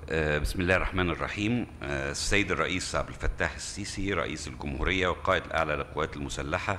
آه، بسم الله الرحمن الرحيم آه، السيد الرئيس عبد الفتاح السيسي رئيس الجمهورية والقائد الأعلى للقوات المسلحة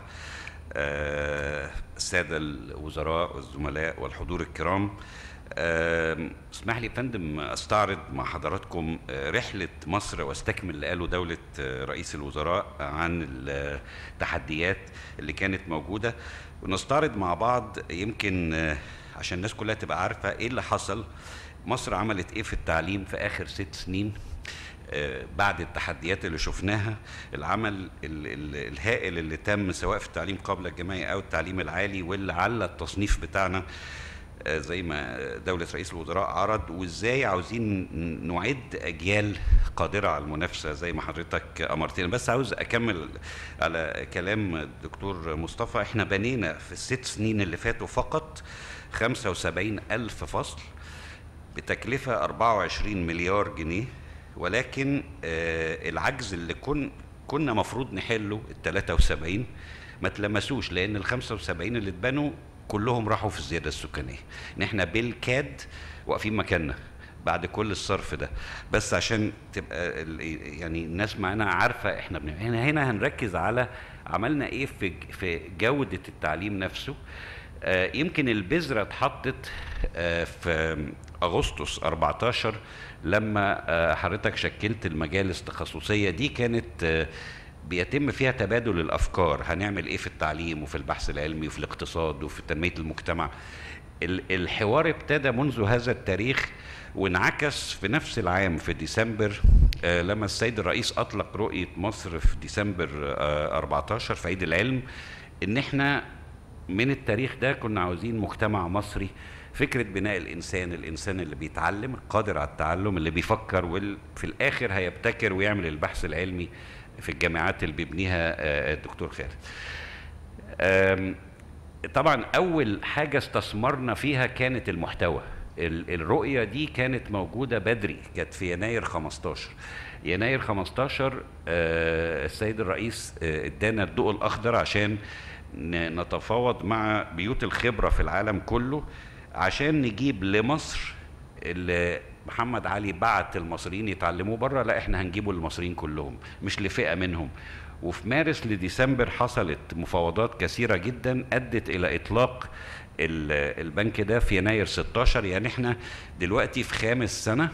آه، السادة الوزراء والزملاء والحضور الكرام آه، اسمح لي يا فندم استعرض مع حضراتكم آه، رحلة مصر واستكمل اللي قاله دولة آه، رئيس الوزراء عن التحديات اللي كانت موجودة ونستعرض مع بعض يمكن آه، عشان الناس كلها تبقى عارفة ايه اللي حصل مصر عملت ايه في التعليم في اخر ست سنين آه، بعد التحديات اللي شفناها العمل ال- ال- الهائل اللي تم سواء في التعليم قبل الجامعي او التعليم العالي واللي على التصنيف بتاعنا آه، زي ما دولة رئيس الوزراء عرض وازاي عاوزين ن- نعد اجيال قادرة على المنافسة زي ما حضرتك امرتنا بس عاوز اكمل على كلام الدكتور مصطفى احنا بنينا في الست سنين اللي فاتوا فقط 75 ألف فصل بتكلفة 24 مليار جنيه ولكن آه العجز اللي كن كنا مفروض نحله ال 73 ما تلمسوش لان ال 75 اللي اتبنوا كلهم راحوا في الزياده السكانيه ان احنا بالكاد واقفين مكاننا بعد كل الصرف ده بس عشان تبقى ال- يعني الناس معانا عارفه احنا بنعمل هنا هنا هنركز على عملنا ايه في ج- في جوده التعليم نفسه آه، يمكن البذرة اتحطت آه، في أغسطس 14 لما آه، حضرتك شكلت المجالس التخصصية دي كانت آه، بيتم فيها تبادل الأفكار هنعمل إيه في التعليم وفي البحث العلمي وفي الاقتصاد وفي تنمية المجتمع ال- الحوار ابتدى منذ هذا التاريخ وانعكس في نفس العام في ديسمبر آه، لما السيد الرئيس أطلق رؤية مصر في ديسمبر آه، 14 في عيد العلم إن إحنا من التاريخ ده كنا عاوزين مجتمع مصري فكرة بناء الإنسان الإنسان اللي بيتعلم القادر على التعلم اللي بيفكر وفي الآخر هيبتكر ويعمل البحث العلمي في الجامعات اللي بيبنيها آه، الدكتور خالد آم، طبعا اول حاجه استثمرنا فيها كانت المحتوى ال- الرؤيه دي كانت موجوده بدري كانت في يناير 15 يناير 15 آه، السيد الرئيس آه، ادانا الضوء الاخضر عشان ن- نتفاوض مع بيوت الخبره في العالم كله عشان نجيب لمصر اللي محمد علي بعت المصريين يتعلموا بره لا احنا هنجيبه للمصريين كلهم مش لفئه منهم وفي مارس لديسمبر حصلت مفاوضات كثيره جدا ادت الى اطلاق ال- البنك ده في يناير 16 يعني احنا دلوقتي في خامس سنه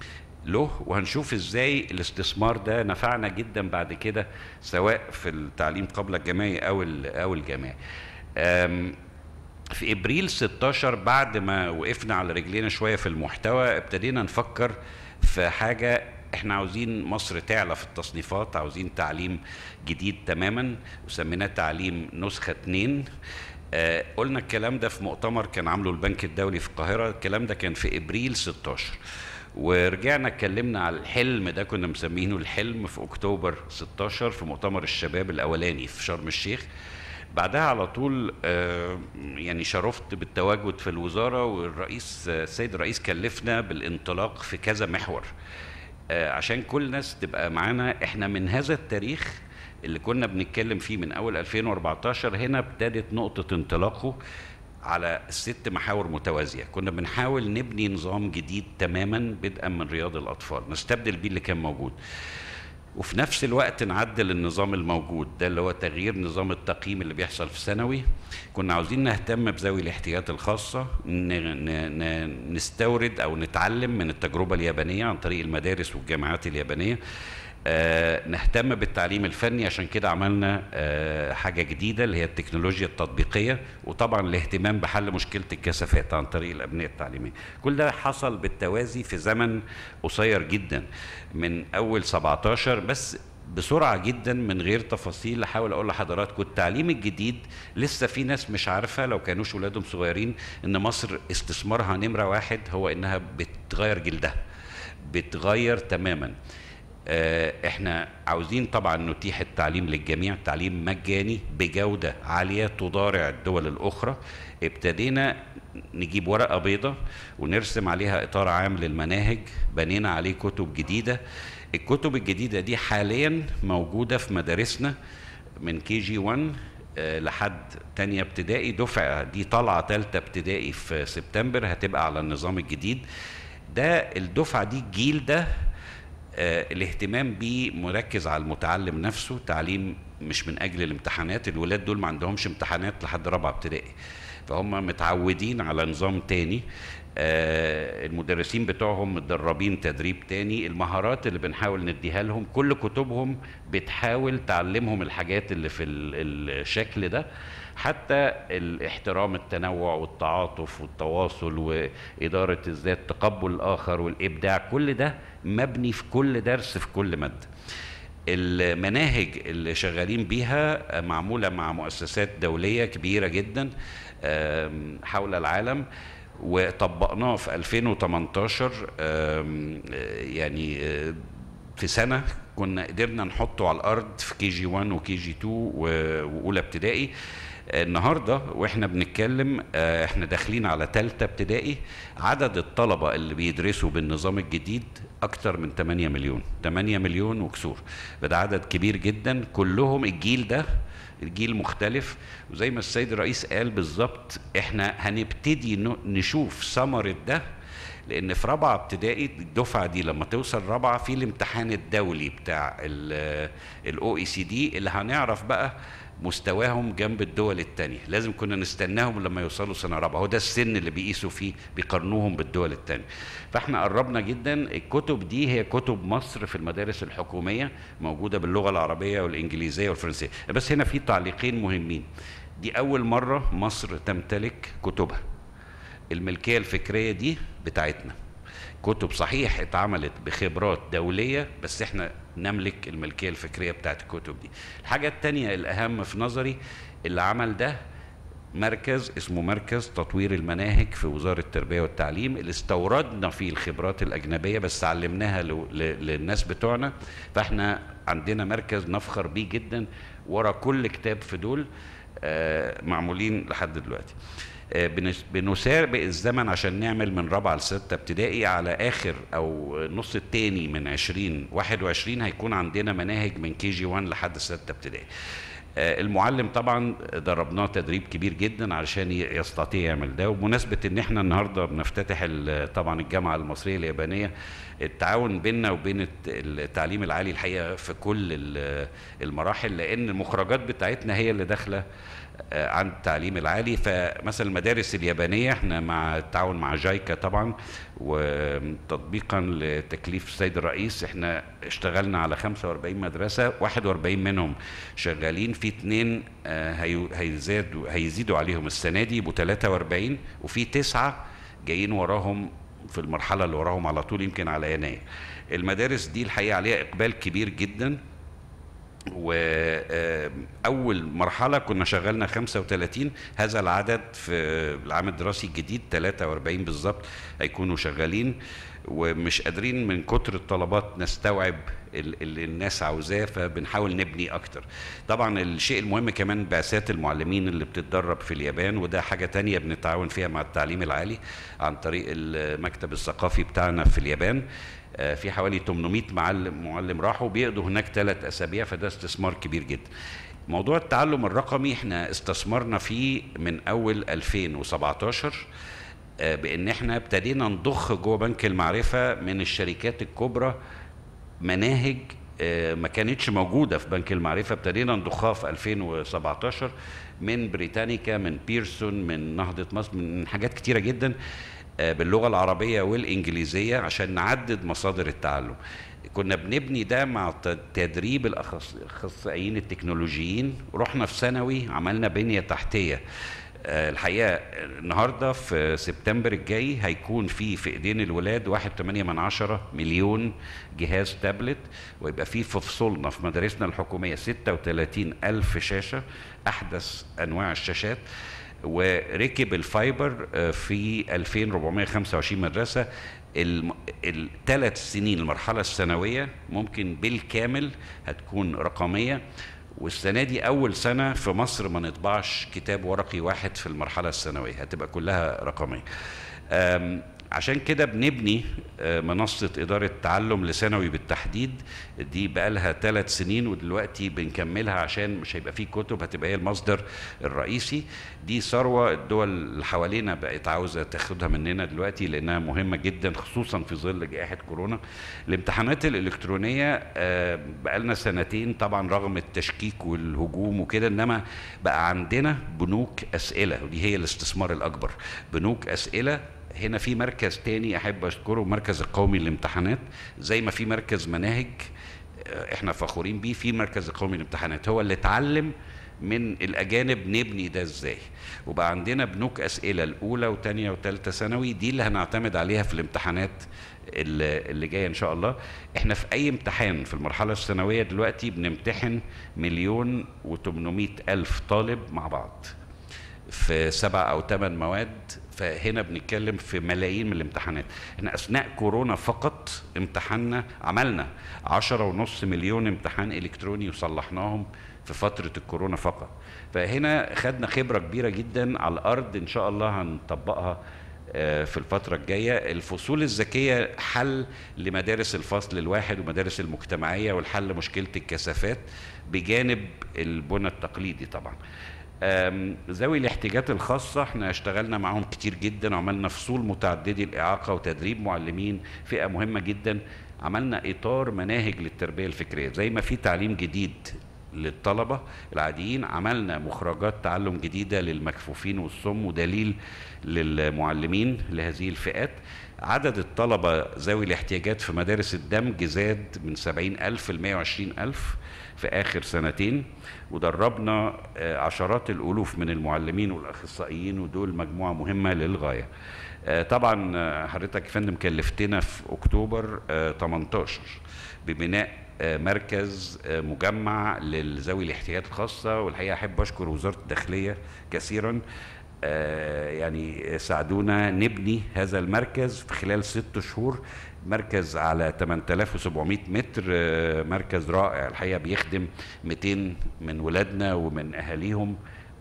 له وهنشوف ازاي الاستثمار ده نفعنا جدا بعد كده سواء في التعليم قبل الجامعي او ال- او الجامعي أم، في ابريل 16 بعد ما وقفنا على رجلينا شويه في المحتوى ابتدينا نفكر في حاجه احنا عاوزين مصر تعلى في التصنيفات عاوزين تعليم جديد تماما وسميناه تعليم نسخه اتنين آه قلنا الكلام ده في مؤتمر كان عامله البنك الدولي في القاهره الكلام ده كان في ابريل 16 ورجعنا اتكلمنا على الحلم ده كنا مسمينه الحلم في اكتوبر 16 في مؤتمر الشباب الاولاني في شرم الشيخ بعدها على طول آه، يعني شرفت بالتواجد في الوزاره والرئيس آه، السيد الرئيس كلفنا بالانطلاق في كذا محور آه، عشان كل الناس تبقى معانا احنا من هذا التاريخ اللي كنا بنتكلم فيه من اول 2014 هنا ابتدت نقطه انطلاقه على الست محاور متوازيه كنا بنحاول نبني نظام جديد تماما بدءا من رياض الاطفال نستبدل بيه اللي كان موجود وفي نفس الوقت نعدل النظام الموجود ده اللي هو تغيير نظام التقييم اللي بيحصل في ثانوي كنا عاوزين نهتم بذوي الاحتياجات الخاصة ن- ن- ن- نستورد أو نتعلم من التجربة اليابانية عن طريق المدارس والجامعات اليابانية آه نهتم بالتعليم الفني عشان كده عملنا آه حاجة جديدة اللي هي التكنولوجيا التطبيقية وطبعا الاهتمام بحل مشكلة الكثافات عن طريق الأبنية التعليمية كل ده حصل بالتوازي في زمن قصير جدا من أول 17 بس بسرعة جدا من غير تفاصيل احاول اقول لحضراتكم التعليم الجديد لسه في ناس مش عارفة لو كانوش ولادهم صغيرين ان مصر استثمارها نمرة واحد هو انها بتغير جلدها بتغير تماما آه، احنا عاوزين طبعا نتيح التعليم للجميع تعليم مجاني بجودة عالية تضارع الدول الأخرى ابتدينا نجيب ورقة بيضة ونرسم عليها إطار عام للمناهج بنينا عليه كتب جديدة الكتب الجديدة دي حاليا موجودة في مدارسنا من كي جي 1 آه، لحد تانية ابتدائي دفعة دي طالعة تالتة ابتدائي في سبتمبر هتبقى على النظام الجديد ده الدفعه دي الجيل ده آه، الاهتمام بيه مركز على المتعلم نفسه تعليم مش من اجل الامتحانات الولاد دول ما عندهمش امتحانات لحد رابعه ابتدائي فهم متعودين على نظام تاني آه، المدرسين بتوعهم متدربين تدريب تاني المهارات اللي بنحاول نديها لهم كل كتبهم بتحاول تعلمهم الحاجات اللي في ال- الشكل ده حتى الاحترام التنوع والتعاطف والتواصل وإدارة الذات تقبل الآخر والإبداع كل ده مبني في كل درس في كل مادة المناهج اللي شغالين بيها معمولة مع مؤسسات دولية كبيرة جدا آم، حول العالم وطبقناه في 2018 آم، آه، يعني آه، في سنة كنا قدرنا نحطه على الأرض في كي جي 1 وكي جي 2 و- وأولى ابتدائي النهارده واحنا بنتكلم آه، احنا داخلين على ثالثه ابتدائي عدد الطلبه اللي بيدرسوا بالنظام الجديد اكتر من 8 مليون 8 مليون وكسور فده عدد كبير جدا كلهم الجيل ده الجيل مختلف وزي ما السيد الرئيس قال بالظبط احنا هنبتدي ن- نشوف ثمره ده لان في رابعه ابتدائي الدفعه دي لما توصل رابعه في الامتحان الدولي بتاع الاو اي سي دي اللي هنعرف بقى مستواهم جنب الدول التانية لازم كنا نستناهم لما يوصلوا سنة رابعة هو ده السن اللي بيقيسوا فيه بيقارنوهم بالدول التانية فاحنا قربنا جدا الكتب دي هي كتب مصر في المدارس الحكومية موجودة باللغة العربية والإنجليزية والفرنسية بس هنا في تعليقين مهمين دي أول مرة مصر تمتلك كتبها الملكية الفكرية دي بتاعتنا كتب صحيح اتعملت بخبرات دولية بس احنا نملك الملكية الفكرية بتاعت الكتب دي الحاجة التانية الأهم في نظري اللي عمل ده مركز اسمه مركز تطوير المناهج في وزارة التربية والتعليم اللي استوردنا فيه الخبرات الأجنبية بس علمناها ل- ل- للناس بتوعنا فاحنا عندنا مركز نفخر بيه جدا ورا كل كتاب في دول آه، معمولين لحد دلوقتي آه، بنس- بنسابق الزمن عشان نعمل من رابعه لسته ابتدائي على اخر او النص الثاني من 2021 هيكون عندنا مناهج من كي جي 1 لحد سته ابتدائي. آه، المعلم طبعا دربناه تدريب كبير جدا علشان ي- يستطيع يعمل ده وبمناسبه ان احنا النهارده بنفتتح ال- طبعا الجامعه المصريه اليابانيه التعاون بيننا وبين الت- التعليم العالي الحقيقه في كل ال- المراحل لان المخرجات بتاعتنا هي اللي داخله آه، عن التعليم العالي فمثلا المدارس اليابانيه احنا مع التعاون مع جايكا طبعا وتطبيقا لتكليف السيد الرئيس احنا اشتغلنا على 45 مدرسه 41 منهم شغالين في اثنين هيزادوا هيزيدوا عليهم السنه دي يبقوا 43 وفي تسعه جايين وراهم في المرحله اللي وراهم على طول يمكن على يناير المدارس دي الحقيقه عليها اقبال كبير جدا وأول مرحلة كنا شغلنا 35 هذا العدد في العام الدراسي الجديد 43 بالظبط هيكونوا شغالين ومش قادرين من كتر الطلبات نستوعب ال- اللي الناس عاوزاه فبنحاول نبني اكتر طبعا الشيء المهم كمان بعثات المعلمين اللي بتتدرب في اليابان وده حاجة تانية بنتعاون فيها مع التعليم العالي عن طريق المكتب الثقافي بتاعنا في اليابان آه، في حوالي 800 معلم معلم راحوا بيقضوا هناك ثلاث اسابيع فده استثمار كبير جدا موضوع التعلم الرقمي احنا استثمرنا فيه من اول 2017 آه، بان احنا ابتدينا نضخ جوه بنك المعرفه من الشركات الكبرى مناهج آه، ما كانتش موجوده في بنك المعرفه ابتدينا نضخها في 2017 من بريتانيكا من بيرسون من نهضه مصر من حاجات كتيره جدا آه، باللغه العربيه والانجليزيه عشان نعدد مصادر التعلم كنا بنبني ده مع ت- تدريب الأخص- الاخصائيين التكنولوجيين رحنا في ثانوي عملنا بنيه تحتيه آه، الحقيقه النهارده في سبتمبر الجاي هيكون في في ايدين الولاد 1.8 من عشرة مليون جهاز تابلت ويبقى في في فصولنا في مدارسنا الحكوميه 36 الف شاشه احدث انواع الشاشات وركب الفايبر آه، في 2425 مدرسه الثلاث سنين المرحله الثانويه ممكن بالكامل هتكون رقميه والسنه دي اول سنه في مصر ما نطبعش كتاب ورقي واحد في المرحله الثانويه هتبقى كلها رقميه أم، عشان كده بنبني آه، منصة إدارة تعلم لثانوي بالتحديد دي بقالها ثلاث سنين ودلوقتي بنكملها عشان مش هيبقى فيه كتب هتبقى هي المصدر الرئيسي دي ثروة الدول اللي حوالينا بقت عاوزة تاخدها مننا دلوقتي لأنها مهمة جدا خصوصا في ظل جائحة كورونا الامتحانات الإلكترونية آه، بقالنا سنتين طبعا رغم التشكيك والهجوم وكده إنما بقى عندنا بنوك أسئلة ودي هي الاستثمار الأكبر بنوك أسئلة هنا في مركز تاني احب اشكره المركز القومي للامتحانات زي ما في مركز مناهج آه، احنا فخورين بيه في مركز القومي للامتحانات هو اللي اتعلم من الاجانب نبني ده ازاي وبقى عندنا بنوك اسئله الاولى وثانيه وثالثه ثانوي دي اللي هنعتمد عليها في الامتحانات اللي اللي جايه ان شاء الله احنا في اي امتحان في المرحله الثانويه دلوقتي بنمتحن مليون و800 الف طالب مع بعض في سبع او ثمان مواد فهنا بنتكلم في ملايين من الامتحانات احنا اثناء كورونا فقط امتحنا عملنا عشرة ونص مليون امتحان الكتروني وصلحناهم في فترة الكورونا فقط فهنا خدنا خبرة كبيرة جدا على الارض ان شاء الله هنطبقها آه، في الفترة الجاية الفصول الذكية حل لمدارس الفصل الواحد ومدارس المجتمعية والحل مشكلة الكثافات بجانب البنى التقليدي طبعا آم، ذوي الاحتياجات الخاصة احنا اشتغلنا معاهم كتير جدا وعملنا فصول متعددي الإعاقة وتدريب معلمين فئة مهمة جدا عملنا إطار مناهج للتربية الفكرية زي ما في تعليم جديد للطلبة العاديين عملنا مخرجات تعلم جديدة للمكفوفين والصم ودليل للمعلمين لهذه الفئات عدد الطلبة ذوي الاحتياجات في مدارس الدمج زاد من 70 ألف ل 120 ألف في آخر سنتين ودربنا آه، عشرات الألوف من المعلمين والأخصائيين ودول مجموعة مهمة للغاية آه، طبعا آه، حضرتك يا فندم كلفتنا في أكتوبر آه، 18 ببناء آه، مركز آه، مجمع لذوي الاحتياجات الخاصة والحقيقة أحب أشكر وزارة الداخلية كثيرا آه، يعني ساعدونا نبني هذا المركز في خلال ست شهور مركز على 8700 متر آه، مركز رائع الحقيقة بيخدم 200 من ولادنا ومن أهاليهم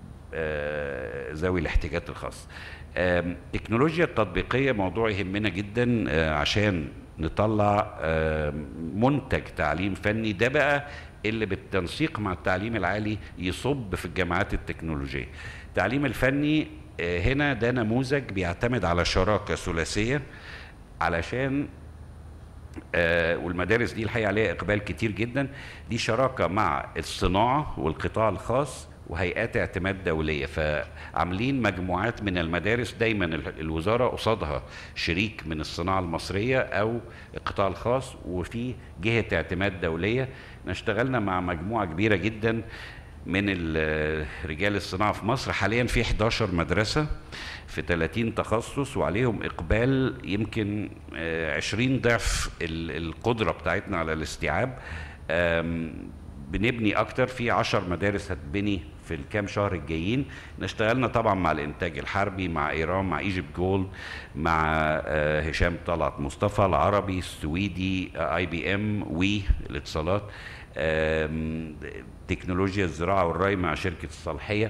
آه، ذوي الاحتياجات الخاصة آم، التكنولوجيا التطبيقية موضوع يهمنا جدا آه، عشان نطلع آم، منتج تعليم فني ده بقى اللي بالتنسيق مع التعليم العالي يصب في الجامعات التكنولوجية التعليم الفني آه، هنا ده نموذج بيعتمد على شراكة ثلاثية علشان آه، والمدارس دي الحقيقه عليها اقبال كتير جدا دي شراكه مع الصناعه والقطاع الخاص وهيئات اعتماد دوليه فعاملين مجموعات من المدارس دايما ال- الوزاره قصادها شريك من الصناعه المصريه او القطاع الخاص وفي جهه اعتماد دوليه احنا اشتغلنا مع مجموعه كبيره جدا من ال- رجال الصناعه في مصر حاليا في 11 مدرسه في 30 تخصص وعليهم اقبال يمكن آه، 20 ضعف ال- القدره بتاعتنا على الاستيعاب آم، بنبني اكتر في 10 مدارس هتبني في الكام شهر الجايين اشتغلنا طبعا مع الانتاج الحربي مع ايران مع ايجيبت جول مع آه، هشام طلعت مصطفى العربي السويدي اي بي ام وي الاتصالات آم، تكنولوجيا الزراعه والري مع شركه الصالحيه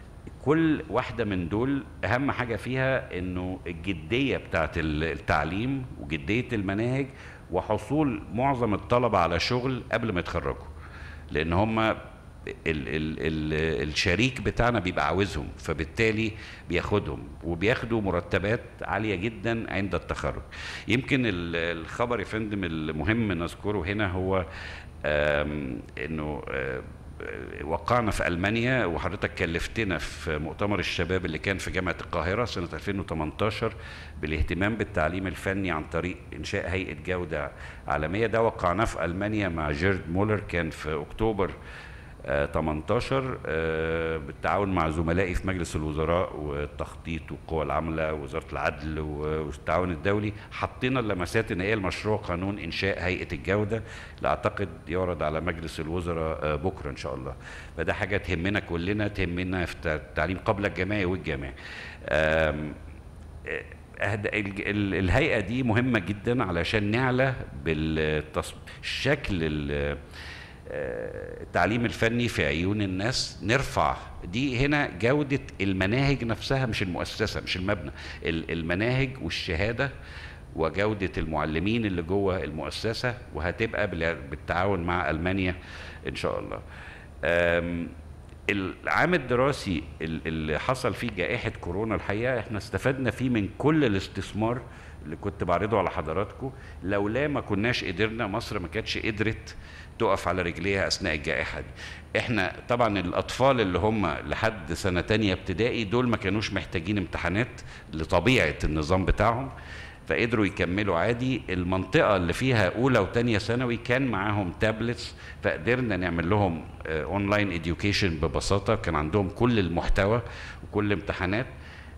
كل واحدة من دول أهم حاجة فيها إنه الجدية بتاعت التعليم وجدية المناهج وحصول معظم الطلبة على شغل قبل ما يتخرجوا لأن هم ال ال ال الشريك بتاعنا بيبقى عاوزهم فبالتالي بياخدهم وبياخدوا مرتبات عالية جدا عند التخرج يمكن ال- الخبر يا فندم المهم نذكره هنا هو آم، انه آه، وقعنا في المانيا وحضرتك كلفتنا في مؤتمر الشباب اللي كان في جامعه القاهره سنه 2018 بالاهتمام بالتعليم الفني عن طريق انشاء هيئه جوده عالميه ده وقعناه في المانيا مع جيرد مولر كان في اكتوبر آه، 18 آه، بالتعاون مع زملائي في مجلس الوزراء والتخطيط والقوى العامله ووزاره العدل والتعاون الدولي حطينا اللمسات النهائيه لمشروع قانون انشاء هيئه الجوده اللي اعتقد يعرض على مجلس الوزراء آه، بكره ان شاء الله فده حاجه تهمنا كلنا تهمنا في التعليم قبل الجامعي والجامعي آم، أهد- ال- ال- الهيئه دي مهمه جدا علشان نعلى بالشكل آه، التعليم الفني في عيون الناس نرفع دي هنا جودة المناهج نفسها مش المؤسسة مش المبنى ال- المناهج والشهادة وجودة المعلمين اللي جوه المؤسسة وهتبقى بال- بالتعاون مع ألمانيا إن شاء الله أم، العام الدراسي ال- اللي حصل فيه جائحة كورونا الحقيقة احنا استفدنا فيه من كل الاستثمار اللي كنت بعرضه على حضراتكم لولا ما كناش قدرنا مصر ما كانتش قدرت تقف على رجليها اثناء الجائحه دي احنا طبعا الاطفال اللي هم لحد سنه تانية ابتدائي دول ما كانوش محتاجين امتحانات لطبيعه النظام بتاعهم فقدروا يكملوا عادي المنطقة اللي فيها أولى وتانية ثانوي كان معاهم تابلتس فقدرنا نعمل لهم اونلاين اديوكيشن ببساطة كان عندهم كل المحتوى وكل الامتحانات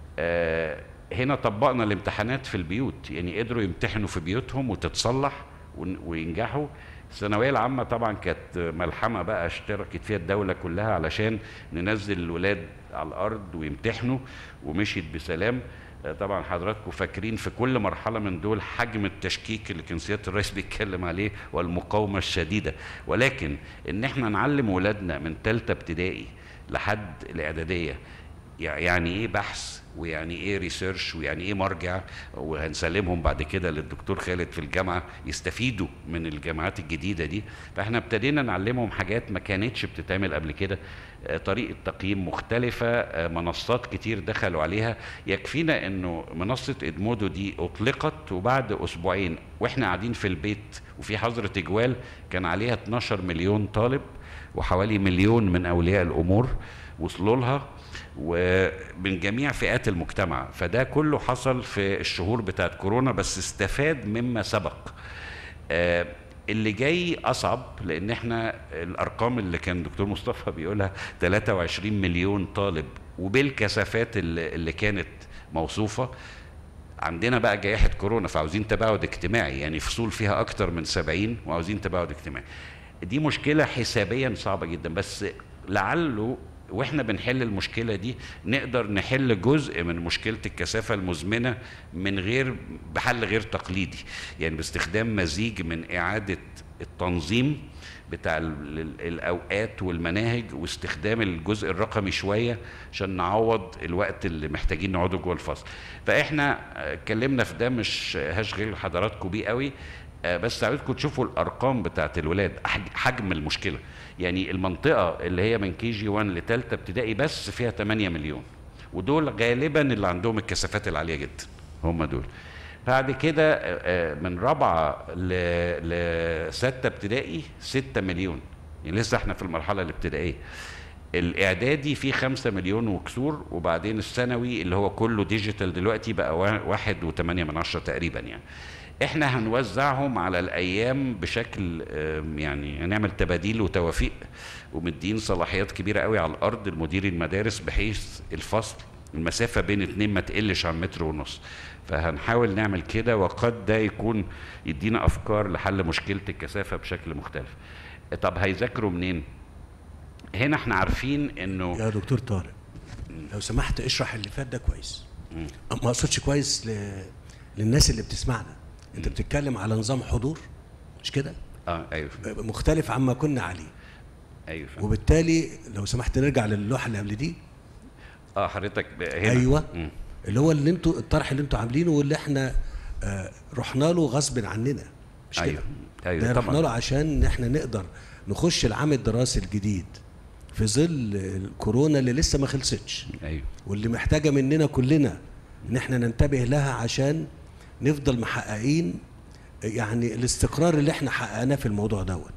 آه، هنا طبقنا الامتحانات في البيوت يعني قدروا يمتحنوا في بيوتهم وتتصلح ون- وينجحوا الثانويه العامه طبعا كانت ملحمه بقى اشتركت فيها الدوله كلها علشان ننزل الولاد على الارض ويمتحنوا ومشيت بسلام آه، طبعا حضراتكم فاكرين في كل مرحله من دول حجم التشكيك اللي كان سياده الرئيس بيتكلم عليه والمقاومه الشديده ولكن ان احنا نعلم ولادنا من ثالثه ابتدائي لحد الاعداديه يع- يعني ايه بحث ويعني ايه ريسيرش ويعني ايه مرجع وهنسلمهم بعد كده للدكتور خالد في الجامعه يستفيدوا من الجامعات الجديده دي فاحنا ابتدينا نعلمهم حاجات ما كانتش بتتعمل قبل كده آه، طريقه تقييم مختلفه آه، منصات كتير دخلوا عليها يكفينا انه منصه ادمودو دي اطلقت وبعد اسبوعين واحنا قاعدين في البيت وفي حظر تجوال كان عليها 12 مليون طالب وحوالي مليون من اولياء الامور وصلوا لها ومن جميع فئات المجتمع فده كله حصل في الشهور بتاعت كورونا بس استفاد مما سبق آه، اللي جاي اصعب لان احنا الارقام اللي كان دكتور مصطفى بيقولها 23 مليون طالب وبالكثافات اللي اللي كانت موصوفه عندنا بقى جائحة كورونا فعاوزين تباعد اجتماعي يعني فصول فيها أكتر من 70 وعاوزين تباعد اجتماعي دي مشكلة حسابيا صعبة جدا بس لعله واحنا بنحل المشكلة دي نقدر نحل جزء من مشكلة الكثافة المزمنة من غير بحل غير تقليدي يعني باستخدام مزيج من إعادة التنظيم بتاع ال- ال- الاوقات والمناهج واستخدام الجزء الرقمي شويه عشان نعوض الوقت اللي محتاجين نقعده جوه الفصل فاحنا آه، اتكلمنا في ده مش هشغل حضراتكم بيه قوي آه، بس عاوزكم تشوفوا الارقام بتاعت الولاد حج- حجم المشكله يعني المنطقه اللي هي من كي جي 1 لثالثه ابتدائي بس فيها 8 مليون ودول غالبا اللي عندهم الكثافات العاليه جدا هم دول بعد كده آه، آه، من رابعه ل- لسته ابتدائي 6 مليون يعني لسه احنا في المرحله الابتدائيه الاعدادي فيه 5 مليون وكسور وبعدين الثانوي اللي هو كله ديجيتال دلوقتي بقى وا- واحد وثمانية من عشرة تقريبا يعني احنا هنوزعهم على الايام بشكل آم، يعني هنعمل تباديل وتوافيق ومدين صلاحيات كبيره قوي على الارض لمدير المدارس بحيث الفصل المسافه بين اتنين ما تقلش عن متر ونص فهنحاول نعمل كده وقد ده يكون يدينا افكار لحل مشكله الكثافه بشكل مختلف طب هيذاكروا منين هنا احنا عارفين انه يا دكتور طارق لو سمحت اشرح اللي فات ده كويس ما اقصدش كويس ل... للناس اللي بتسمعنا انت بتتكلم على نظام حضور مش كده اه ايوه مختلف عما كنا عليه ايوه وبالتالي لو سمحت نرجع للوحه اللي قبل دي اه حضرتك ب- هنا ايوه مم. اللي هو اللي انتوا الطرح اللي انتوا عاملينه واللي احنا آه رحنا له غصب عننا مش ايوه كده ايوه ده رحنا له طبعا عشان ان احنا نقدر نخش العام الدراسي الجديد في ظل الكورونا اللي لسه ما خلصتش ايوه واللي محتاجه مننا كلنا ان احنا ننتبه لها عشان نفضل محققين يعني الاستقرار اللي احنا حققناه في الموضوع دوت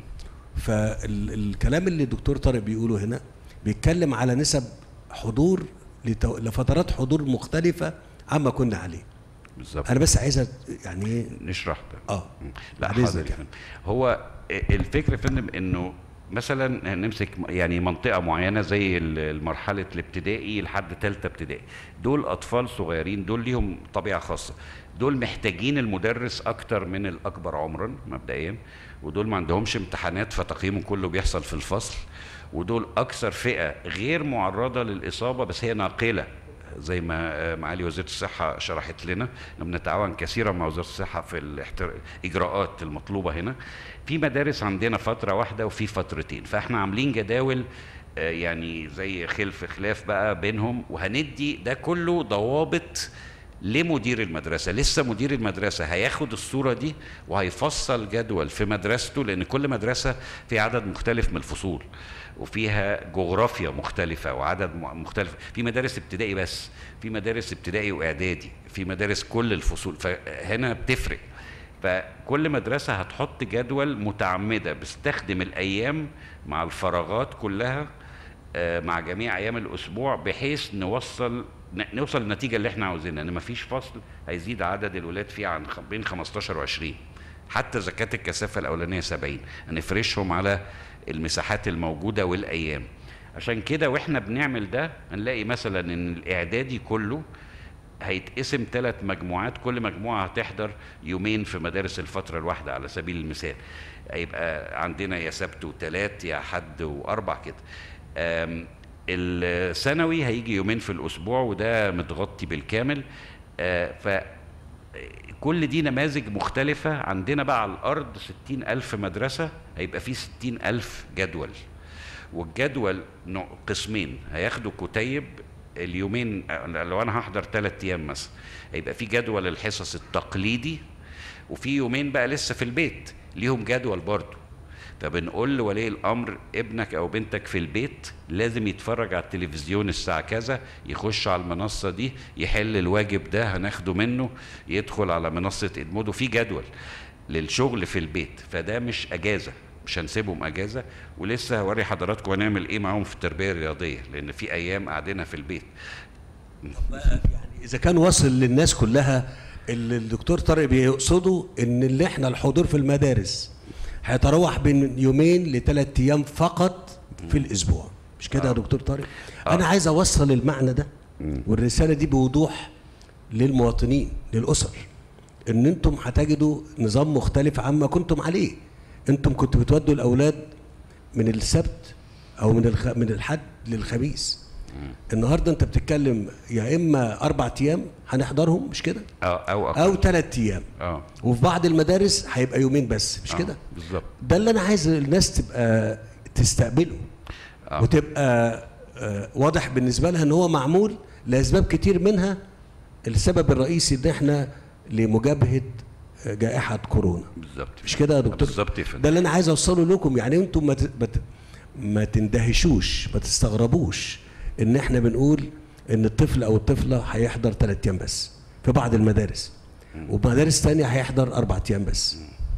فالكلام اللي الدكتور طارق بيقوله هنا بيتكلم على نسب حضور لتو- لفترات حضور مختلفة عما كنا عليه بالظبط انا بس عايز أ- يعني ايه نشرح ده اه لا بعد حاضر إذنك يا فندم. هو الفكره يا فندم انه مثلا نمسك يعني منطقه معينه زي ال- مرحله الابتدائي لحد ثالثه ابتدائي دول اطفال صغيرين دول ليهم طبيعه خاصه دول محتاجين المدرس اكتر من الاكبر عمرا مبدئيا ودول ما عندهمش امتحانات فتقييمهم كله بيحصل في الفصل ودول اكثر فئه غير معرضه للاصابه بس هي ناقله زي ما آه، معالي وزيره الصحه شرحت لنا إحنا بنتعاون كثيرا مع وزاره الصحه في الاحتر... الاجراءات المطلوبه هنا في مدارس عندنا فتره واحده وفي فترتين فاحنا عاملين جداول آه، يعني زي خلف خلاف بقى بينهم وهندي ده كله ضوابط لمدير المدرسه لسه مدير المدرسه هياخد الصوره دي وهيفصل جدول في مدرسته لان كل مدرسه في عدد مختلف من الفصول وفيها جغرافيا مختلفه وعدد م- مختلف في مدارس ابتدائي بس في مدارس ابتدائي واعدادي في مدارس كل الفصول فهنا بتفرق فكل مدرسة هتحط جدول متعمدة بتستخدم الأيام مع الفراغات كلها آه، مع جميع أيام الأسبوع بحيث نوصل ن- نوصل للنتيجة اللي احنا عاوزينها إن مفيش فصل هيزيد عدد الولاد فيه عن خ- بين 15 و 20 حتى إذا كانت الكثافة الأولانية 70 هنفرشهم على المساحات الموجودة والأيام عشان كده واحنا بنعمل ده هنلاقي مثلا ان الاعدادي كله هيتقسم ثلاث مجموعات كل مجموعة هتحضر يومين في مدارس الفترة الواحدة على سبيل المثال هيبقى عندنا يا سبت وثلاث يا حد وأربع كده آم، الثانوي هيجي يومين في الأسبوع وده متغطي بالكامل آه، ف كل دي نماذج مختلفة عندنا بقى على الأرض ستين ألف مدرسة هيبقى فيه ستين ألف جدول والجدول نوع قسمين هياخدوا كتيب اليومين لو انا هحضر ثلاث ايام مثلا هيبقى في جدول الحصص التقليدي وفي يومين بقى لسه في البيت ليهم جدول برضه فبنقول لولي الامر ابنك او بنتك في البيت لازم يتفرج على التلفزيون الساعه كذا يخش على المنصه دي يحل الواجب ده هناخده منه يدخل على منصه ادمودو في جدول للشغل في البيت فده مش اجازه مش هنسيبهم اجازه ولسه هوري حضراتكم هنعمل ايه معاهم في التربيه الرياضيه لان في ايام قاعدينها في البيت يعني اذا كان واصل للناس كلها اللي الدكتور طارق بيقصده ان اللي احنا الحضور في المدارس هيتراوح بين يومين لثلاث ايام فقط في الاسبوع مش كده يا دكتور طارق انا عايز اوصل المعنى ده والرساله دي بوضوح للمواطنين للاسر ان انتم هتجدوا نظام مختلف عما كنتم عليه انتم كنتوا بتودوا الاولاد من السبت او من الخ... من الحد للخميس النهارده انت بتتكلم يا اما اربع ايام هنحضرهم مش كده او او أقل. او ثلاث ايام اه وفي بعض المدارس هيبقى يومين بس مش آه، كده بالظبط ده اللي انا عايز الناس تبقى تستقبله آه. وتبقى آه، واضح بالنسبه لها ان هو معمول لاسباب كتير منها السبب الرئيسي ان احنا لمجابهه آه، جائحه كورونا بالظبط مش كده يا دكتور بالظبط يا فندم. ده اللي انا عايز اوصله لكم يعني انتم ما ت- ما ت- ما تندهشوش ما تستغربوش ان احنا بنقول ان الطفل او الطفله هيحضر ثلاث ايام بس في بعض المدارس ومدارس تانية هيحضر اربع ايام بس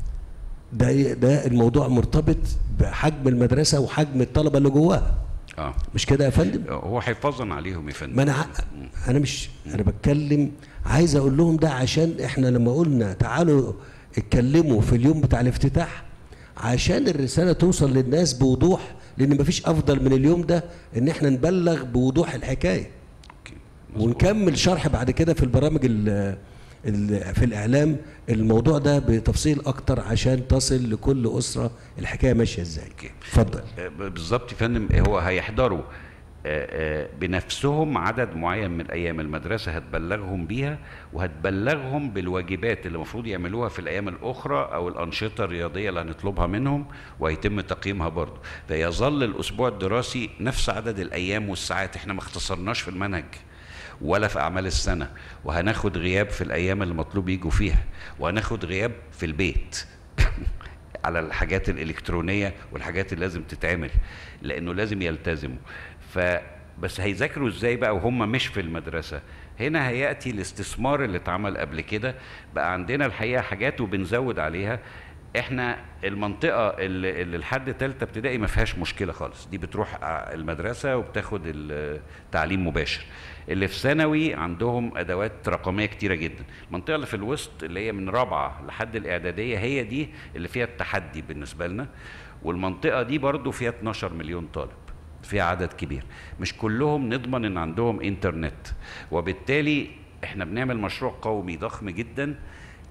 ده ده الموضوع مرتبط بحجم المدرسه وحجم الطلبه اللي جواها اه مش كده يا فندم هو حفاظا عليهم يا فندم ما انا ع- انا مش انا بتكلم عايز اقول لهم ده عشان احنا لما قلنا تعالوا اتكلموا في اليوم بتاع الافتتاح عشان الرساله توصل للناس بوضوح لان مفيش افضل من اليوم ده ان احنا نبلغ بوضوح الحكايه أوكي. ونكمل شرح بعد كده في البرامج ال ال في الاعلام الموضوع ده بتفصيل اكتر عشان تصل لكل اسره الحكايه ماشيه ازاي أوكي. اتفضل آه، بالظبط يا فندم هو هيحضروا آه، آه، بنفسهم عدد معين من الايام المدرسه هتبلغهم بيها وهتبلغهم بالواجبات اللي المفروض يعملوها في الايام الاخرى او الانشطه الرياضيه اللي هنطلبها منهم وهيتم تقييمها برضه فيظل الاسبوع الدراسي نفس عدد الايام والساعات احنا ما اختصرناش في المنهج ولا في اعمال السنه وهناخد غياب في الايام اللي مطلوب يجوا فيها وهناخد غياب في البيت على الحاجات الالكترونيه والحاجات اللي لازم تتعمل لانه لازم يلتزموا ف بس هيذاكروا ازاي بقى وهم مش في المدرسه هنا هياتي الاستثمار اللي اتعمل قبل كده بقى عندنا الحقيقه حاجات وبنزود عليها احنا المنطقه اللي, اللي لحد ثالثه ابتدائي ما فيهاش مشكله خالص دي بتروح ع- المدرسه وبتاخد التعليم مباشر اللي في ثانوي عندهم ادوات رقميه كتيره جدا المنطقه اللي في الوسط اللي هي من رابعه لحد الاعداديه هي دي اللي فيها التحدي بالنسبه لنا والمنطقه دي برضو فيها 12 مليون طالب فيها عدد كبير مش كلهم نضمن ان عندهم انترنت وبالتالي احنا بنعمل مشروع قومي ضخم جدا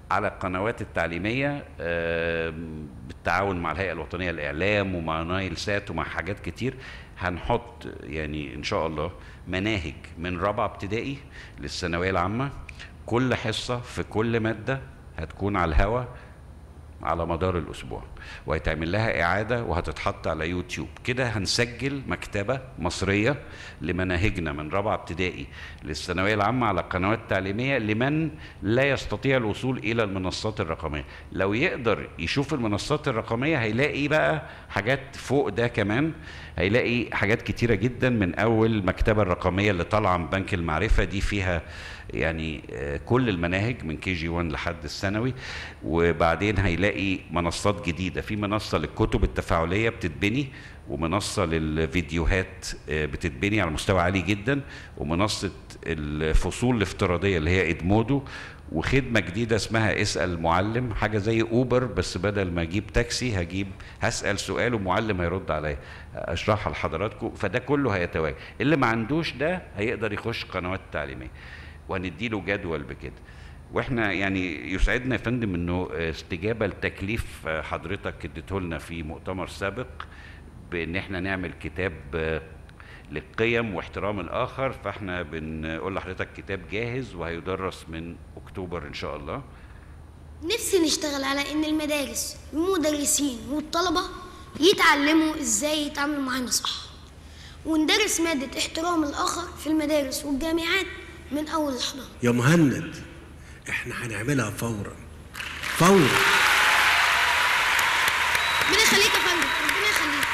على القنوات التعليميه آم، بالتعاون مع الهيئه الوطنيه للاعلام ومع نايل سات ومع حاجات كتير هنحط يعني ان شاء الله مناهج من رابعه ابتدائي للثانويه العامه كل حصه في كل ماده هتكون على الهوا على مدار الاسبوع وهيتعمل لها اعاده وهتتحط على يوتيوب كده هنسجل مكتبه مصريه لمناهجنا من رابعه ابتدائي للثانويه العامه على القنوات التعليميه لمن لا يستطيع الوصول الى المنصات الرقميه لو يقدر يشوف المنصات الرقميه هيلاقي بقى حاجات فوق ده كمان هيلاقي حاجات كتيره جدا من اول المكتبه الرقميه اللي طالعه من بنك المعرفه دي فيها يعني آه، كل المناهج من كي جي 1 لحد الثانوي وبعدين هيلاقي منصات جديده في منصه للكتب التفاعليه بتتبني ومنصه للفيديوهات آه، بتتبني على مستوى عالي جدا ومنصه الفصول الافتراضيه اللي هي ادمودو وخدمه جديده اسمها اسال معلم حاجه زي اوبر بس بدل ما اجيب تاكسي هجيب هسال سؤال ومعلم هيرد عليا اشرحها لحضراتكم فده كله هيتواجد اللي ما عندوش ده هيقدر يخش قنوات تعليميه وهنديله جدول بكده واحنا يعني يسعدنا يا فندم انه استجابه لتكليف حضرتك اديته لنا في مؤتمر سابق بان احنا نعمل كتاب للقيم واحترام الاخر فاحنا بنقول لحضرتك كتاب جاهز وهيدرس من اكتوبر ان شاء الله نفسي نشتغل على ان المدارس والمدرسين والطلبة يتعلموا ازاي يتعاملوا معانا صح وندرس مادة احترام الآخر في المدارس والجامعات من أول الحضانة يا مهند احنا هنعملها فورا فورا ربنا يخليك يا فندم ربنا يخليك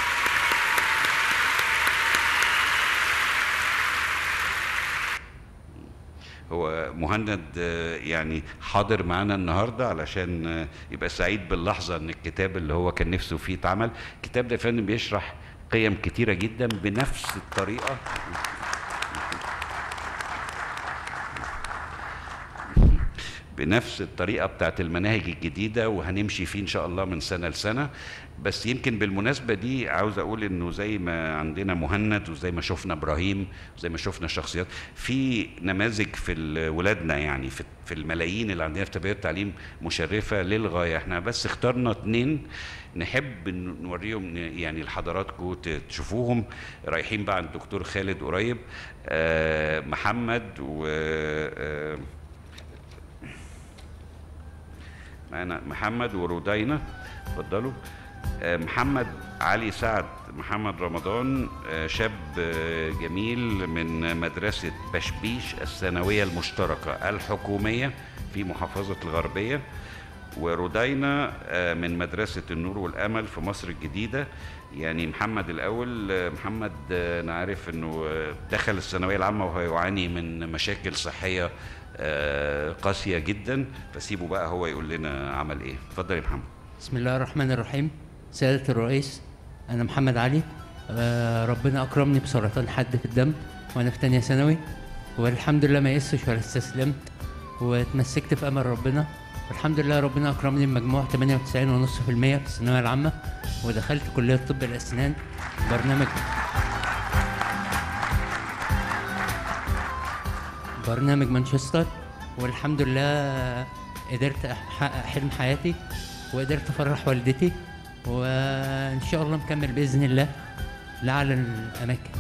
هو مهند آه، يعني حاضر معانا النهارده علشان آه، يبقى سعيد باللحظه ان الكتاب اللي هو كان نفسه فيه اتعمل الكتاب ده يا فندم بيشرح قيم كتيره جدا بنفس الطريقه بنفس الطريقه بتاعت المناهج الجديده وهنمشي فيه ان شاء الله من سنه لسنه بس يمكن بالمناسبه دي عاوز اقول انه زي ما عندنا مهند وزي ما شفنا ابراهيم وزي ما شفنا شخصيات في نماذج في ال- ولادنا يعني في في الملايين اللي عندنا في تربيه التعليم مشرفه للغايه احنا بس اخترنا اتنين نحب ن- نوريهم ن- يعني لحضراتكم ت- تشوفوهم رايحين بقى عند الدكتور خالد قريب آه، محمد و آه، معانا محمد ورودينا اتفضلوا آه، محمد علي سعد محمد رمضان آه، شاب آه، جميل من مدرسة بشبيش الثانوية المشتركة الحكومية في محافظة الغربية ورودينا آه، من مدرسة النور والأمل في مصر الجديدة يعني محمد الأول آه، محمد آه، أنا عارف إنه آه، دخل الثانوية العامة وهو يعاني من مشاكل صحية آه، قاسية جدا فسيبه بقى هو يقول لنا عمل إيه اتفضل يا محمد بسم الله الرحمن الرحيم سيادة الرئيس أنا محمد علي آه، ربنا أكرمني بسرطان حد في الدم وأنا في تانية ثانوي والحمد لله ما يسش ولا استسلمت واتمسكت في أمل ربنا والحمد لله ربنا أكرمني بمجموع 98.5% في الثانوية العامة ودخلت كلية طب الأسنان برنامج برنامج مانشستر والحمد لله قدرت احقق حلم حياتي وقدرت افرح والدتي وان شاء الله مكمل باذن الله لاعلى الاماكن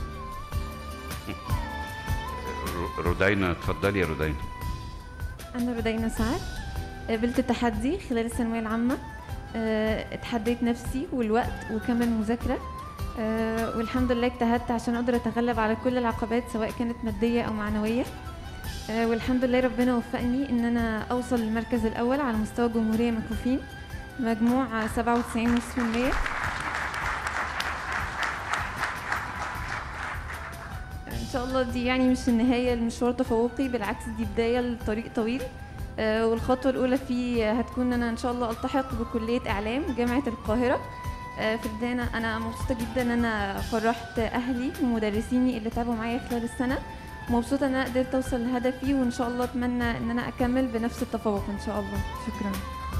رو- رودينا اتفضلي يا رودينا أنا رودينا سعد قابلت التحدي خلال الثانوية العامة آه، اتحديت نفسي والوقت وكمان مذاكرة آه، والحمد لله اجتهدت عشان أقدر أتغلب على كل العقبات سواء كانت مادية أو معنوية آه، والحمد لله ربنا وفقني إن أنا أوصل للمركز الأول على مستوى الجمهورية مكفوفين مجموع 97.5% ان شاء الله دي يعني مش النهايه لمشوار تفوقي بالعكس دي بدايه لطريق طويل آه، والخطوه الاولى فيه هتكون ان انا ان شاء الله التحق بكليه اعلام جامعه القاهره آه، في البدايه أنا- انا مبسوطه جدا ان انا فرحت اهلي ومدرسيني اللي تعبوا معايا خلال السنه مبسوطه ان انا قدرت اوصل لهدفي وان شاء الله اتمنى ان انا اكمل بنفس التفوق ان شاء الله شكرا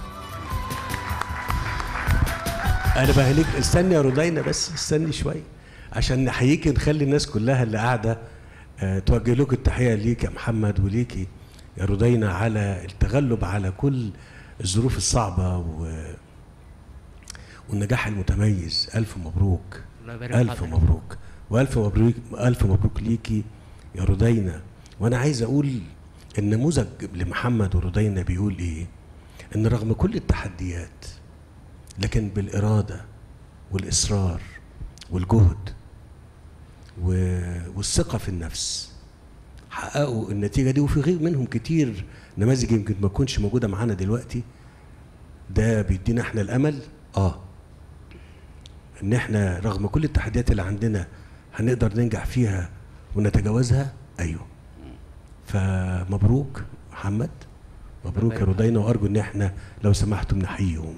انا بهليك استني يا رودينا بس استني شويه عشان نحييكي نخلي الناس كلها اللي قاعده آه، توجه لكم التحيه ليك يا محمد وليكي يا رودينا على التغلب على كل الظروف الصعبة و... والنجاح المتميز ألف مبروك الله يبارك ألف حضرتك. مبروك وألف مبروك ألف مبروك ليكي يا رودينا وأنا عايز أقول النموذج لمحمد ورودينا بيقول إيه؟ إن رغم كل التحديات لكن بالإرادة والإصرار والجهد و- والثقة في النفس حققوا النتيجة دي وفي غير منهم كتير نماذج يمكن ما تكونش موجودة معانا دلوقتي ده بيدينا احنا الأمل اه ان احنا رغم كل التحديات اللي عندنا هنقدر ننجح فيها ونتجاوزها ايوه فمبروك محمد مبروك يا رودينا وارجو ان احنا لو سمحتم نحييهم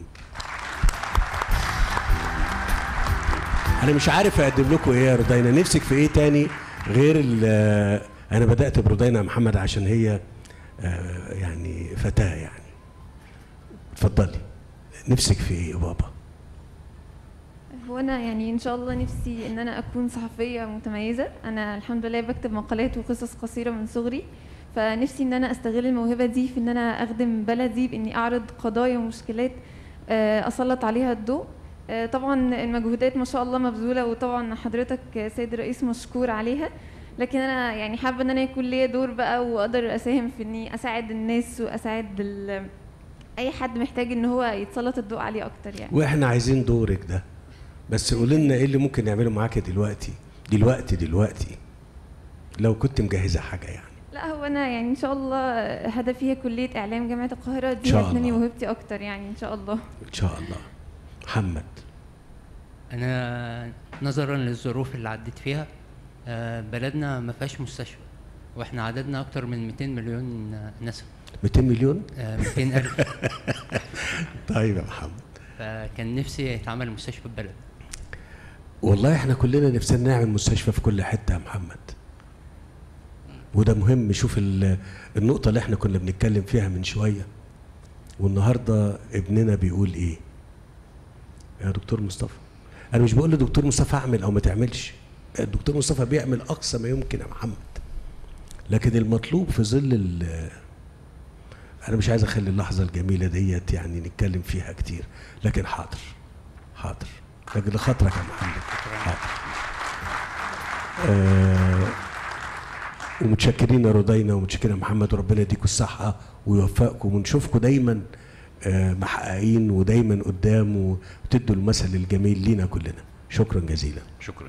انا مش عارف اقدم لكم ايه يا رودينا نفسك في ايه تاني غير ال- انا بدات برودينا يا محمد عشان هي آه، يعني فتاه يعني اتفضلي نفسك في ايه يا بابا هو انا يعني ان شاء الله نفسي ان انا اكون صحفيه متميزه انا الحمد لله بكتب مقالات وقصص قصيره من صغري فنفسي ان انا استغل الموهبه دي في ان انا اخدم بلدي باني اعرض قضايا ومشكلات آه، اسلط عليها الضوء آه، طبعا المجهودات ما شاء الله مبذوله وطبعا حضرتك آه، سيد الرئيس مشكور عليها لكن انا يعني حابه ان انا يكون ليا دور بقى واقدر اساهم في اني اساعد الناس واساعد ال- اي حد محتاج ان هو يتسلط الضوء عليه اكتر يعني واحنا عايزين دورك ده بس قولي لنا ايه اللي ممكن نعمله معاكي دلوقتي دلوقتي دلوقتي لو كنت مجهزه حاجه يعني لا هو انا يعني ان شاء الله هدفي هي كليه اعلام جامعه القاهره دي شاء هتنمي الله. موهبتي اكتر يعني ان شاء الله ان شاء الله محمد انا نظرا للظروف اللي عديت فيها آه، بلدنا ما فيهاش مستشفى واحنا عددنا اكتر من 200 مليون آه، نسمه 200 مليون 200 الف طيب يا محمد فكان نفسي يتعمل مستشفى ببلد والله احنا كلنا نفسنا نعمل مستشفى في كل حته يا محمد وده مهم شوف ال- النقطة اللي احنا كنا بنتكلم فيها من شوية والنهاردة ابننا بيقول ايه يا دكتور مصطفى انا مش بقول لدكتور مصطفى اعمل او ما تعملش الدكتور مصطفى بيعمل اقصى ما يمكن يا محمد لكن المطلوب في ظل ال- انا مش عايز اخلي اللحظة الجميلة ديت يعني نتكلم فيها كتير لكن حاضر حاضر لكن لخاطرك يا محمد حاضر آه ومتشكرين يا رودينا ومتشكرين يا محمد وربنا يديكم الصحة ويوفقكم ونشوفكم دايما آه محققين ودايما قدام وتدوا المثل الجميل لينا كلنا شكرا جزيلا شكرا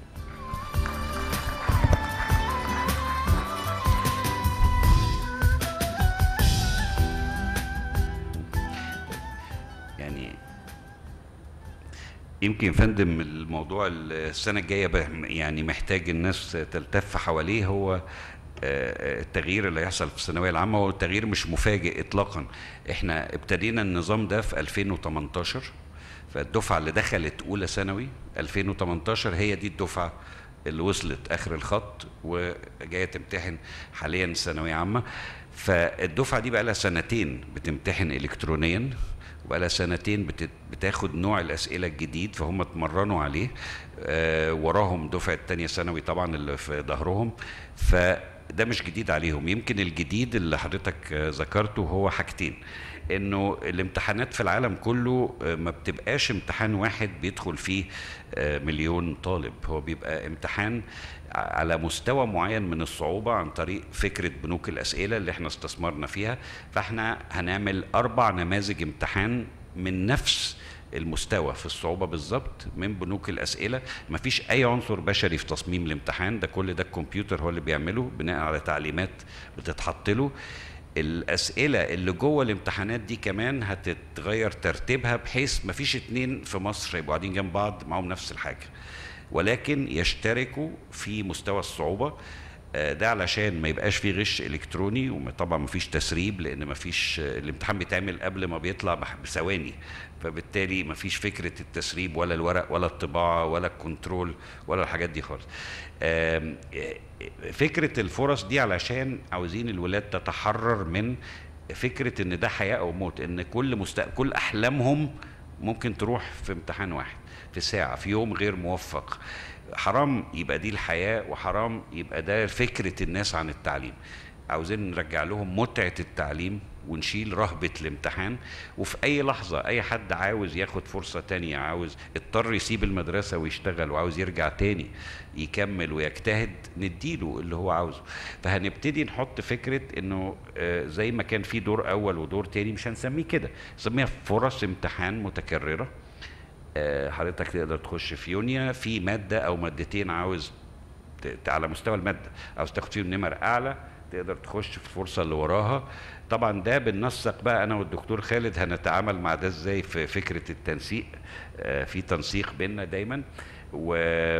يعني يمكن يا فندم الموضوع السنة الجاية بقى يعني محتاج الناس تلتف حواليه هو آه، التغيير اللي هيحصل في الثانوية العامة هو التغيير مش مفاجئ إطلاقا احنا ابتدينا النظام ده في 2018 فالدفعة اللي دخلت أولى ثانوي 2018 هي دي الدفعة اللي وصلت آخر الخط وجاية تمتحن حاليا ثانوية عامة فالدفعة دي بقى لها سنتين بتمتحن إلكترونيا وبقى لها سنتين بت- بتاخد نوع الأسئلة الجديد فهم اتمرنوا عليه آه وراهم دفعة تانية ثانوي طبعا اللي في ظهرهم فده مش جديد عليهم يمكن الجديد اللي حضرتك آه، ذكرته هو حاجتين انه الامتحانات في العالم كله آه، ما بتبقاش امتحان واحد بيدخل فيه آه، مليون طالب هو بيبقى امتحان ع- على مستوى معين من الصعوبة عن طريق فكرة بنوك الأسئلة اللي احنا استثمرنا فيها فاحنا هنعمل أربع نماذج امتحان من نفس المستوى في الصعوبة بالظبط من بنوك الأسئلة مفيش أي عنصر بشري في تصميم الامتحان ده كل ده الكمبيوتر هو اللي بيعمله بناء على تعليمات بتتحط له الأسئلة اللي جوه الامتحانات دي كمان هتتغير ترتيبها بحيث مفيش اتنين في مصر يبقوا قاعدين جنب بعض معاهم نفس الحاجة ولكن يشتركوا في مستوى الصعوبة آه، ده علشان ما يبقاش فيه غش الكتروني وطبعا ما فيش تسريب لان ما فيش الامتحان بيتعمل قبل ما بيطلع بح- بثواني فبالتالي ما فيش فكره التسريب ولا الورق ولا الطباعه ولا الكنترول ولا الحاجات دي خالص آم، آه، فكره الفرص دي علشان عاوزين الولاد تتحرر من فكره ان ده حياه او موت ان كل مست... كل احلامهم ممكن تروح في امتحان واحد في ساعه في يوم غير موفق حرام يبقى دي الحياه وحرام يبقى ده فكره الناس عن التعليم عاوزين نرجع لهم متعه التعليم ونشيل رهبة الامتحان وفي أي لحظة أي حد عاوز ياخد فرصة تانية عاوز اضطر يسيب المدرسة ويشتغل وعاوز يرجع تاني يكمل ويجتهد نديله اللي هو عاوزه فهنبتدي نحط فكرة انه آه، زي ما كان في دور اول ودور تاني مش هنسميه كده نسميها فرص امتحان متكررة آه، حضرتك تقدر تخش في يونيا في مادة او مادتين عاوز ت- ت- على مستوى المادة عاوز تاخد فيهم نمر اعلى تقدر تخش في الفرصة اللي وراها طبعا ده بننسق بقى انا والدكتور خالد هنتعامل مع ده ازاي في فكرة التنسيق آه، في تنسيق بيننا دايما و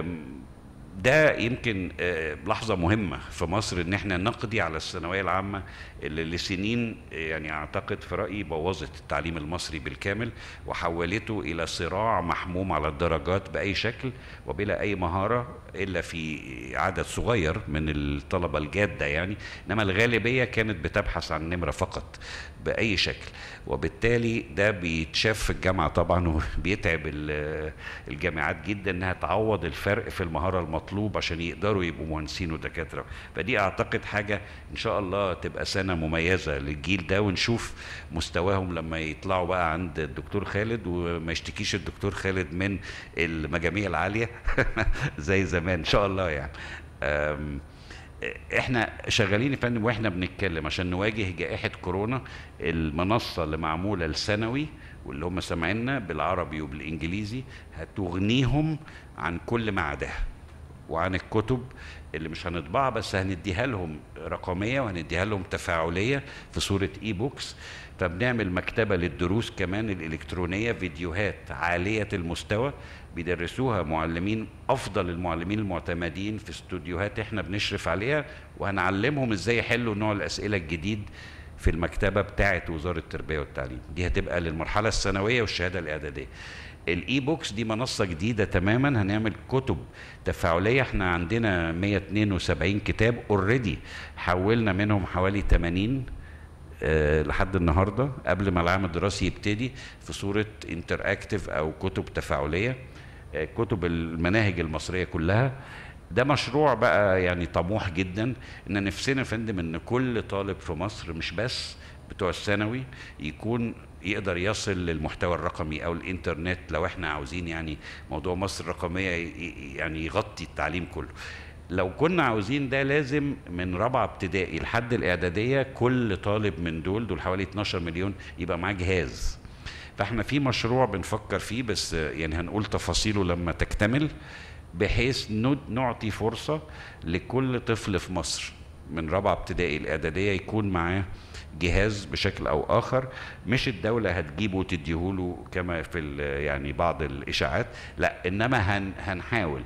ده يمكن آه، لحظة مهمة في مصر ان احنا نقضي على الثانوية العامة اللي لسنين آه، يعني اعتقد في رأيي بوظت التعليم المصري بالكامل وحولته الى صراع محموم على الدرجات بأي شكل وبلا اي مهارة الا في عدد صغير من الطلبة الجادة يعني انما الغالبية كانت بتبحث عن نمرة فقط بأي شكل وبالتالي ده بيتشاف في الجامعة طبعا وبيتعب ال- الجامعات جدا انها تعوض الفرق في المهارة المطلوب عشان يقدروا يبقوا مهندسين ودكاترة فدي اعتقد حاجة ان شاء الله تبقى سنة مميزة للجيل ده ونشوف مستواهم لما يطلعوا بقى عند الدكتور خالد وما يشتكيش الدكتور خالد من المجاميع العالية زي زمان ان شاء الله يعني أم احنا شغالين يا فندم واحنا بنتكلم عشان نواجه جائحه كورونا المنصه اللي معموله الثانوي واللي هم سامعيننا بالعربي وبالانجليزي هتغنيهم عن كل ما عداها وعن الكتب اللي مش هنطبعها بس هنديها لهم رقميه وهنديها لهم تفاعليه في صوره اي بوكس فبنعمل مكتبه للدروس كمان الالكترونيه فيديوهات عاليه المستوى بيدرسوها معلمين افضل المعلمين المعتمدين في استوديوهات احنا بنشرف عليها وهنعلمهم ازاي يحلوا نوع الاسئله الجديد في المكتبه بتاعه وزاره التربيه والتعليم دي هتبقى للمرحله الثانويه والشهاده الاعداديه الاي بوكس دي منصه جديده تماما هنعمل كتب تفاعليه احنا عندنا 172 كتاب اوريدي حولنا منهم حوالي 80 آه، لحد النهارده قبل ما العام الدراسي يبتدي في صوره انتراكتيف او كتب تفاعليه آه، كتب المناهج المصريه كلها ده مشروع بقى يعني طموح جدا ان نفسنا يا فندم ان كل طالب في مصر مش بس بتوع الثانوي يكون يقدر يصل للمحتوى الرقمي او الانترنت لو احنا عاوزين يعني موضوع مصر الرقميه ي- ي- يعني يغطي التعليم كله لو كنا عاوزين ده لازم من رابعه ابتدائي لحد الاعداديه كل طالب من دول دول حوالي 12 مليون يبقى معاه جهاز فاحنا في مشروع بنفكر فيه بس يعني هنقول تفاصيله لما تكتمل بحيث ند- نعطي فرصه لكل طفل في مصر من رابعه ابتدائي الاعداديه يكون معاه جهاز بشكل او اخر مش الدوله هتجيبه وتديهوله كما في ال- يعني بعض الاشاعات لا انما هن هنحاول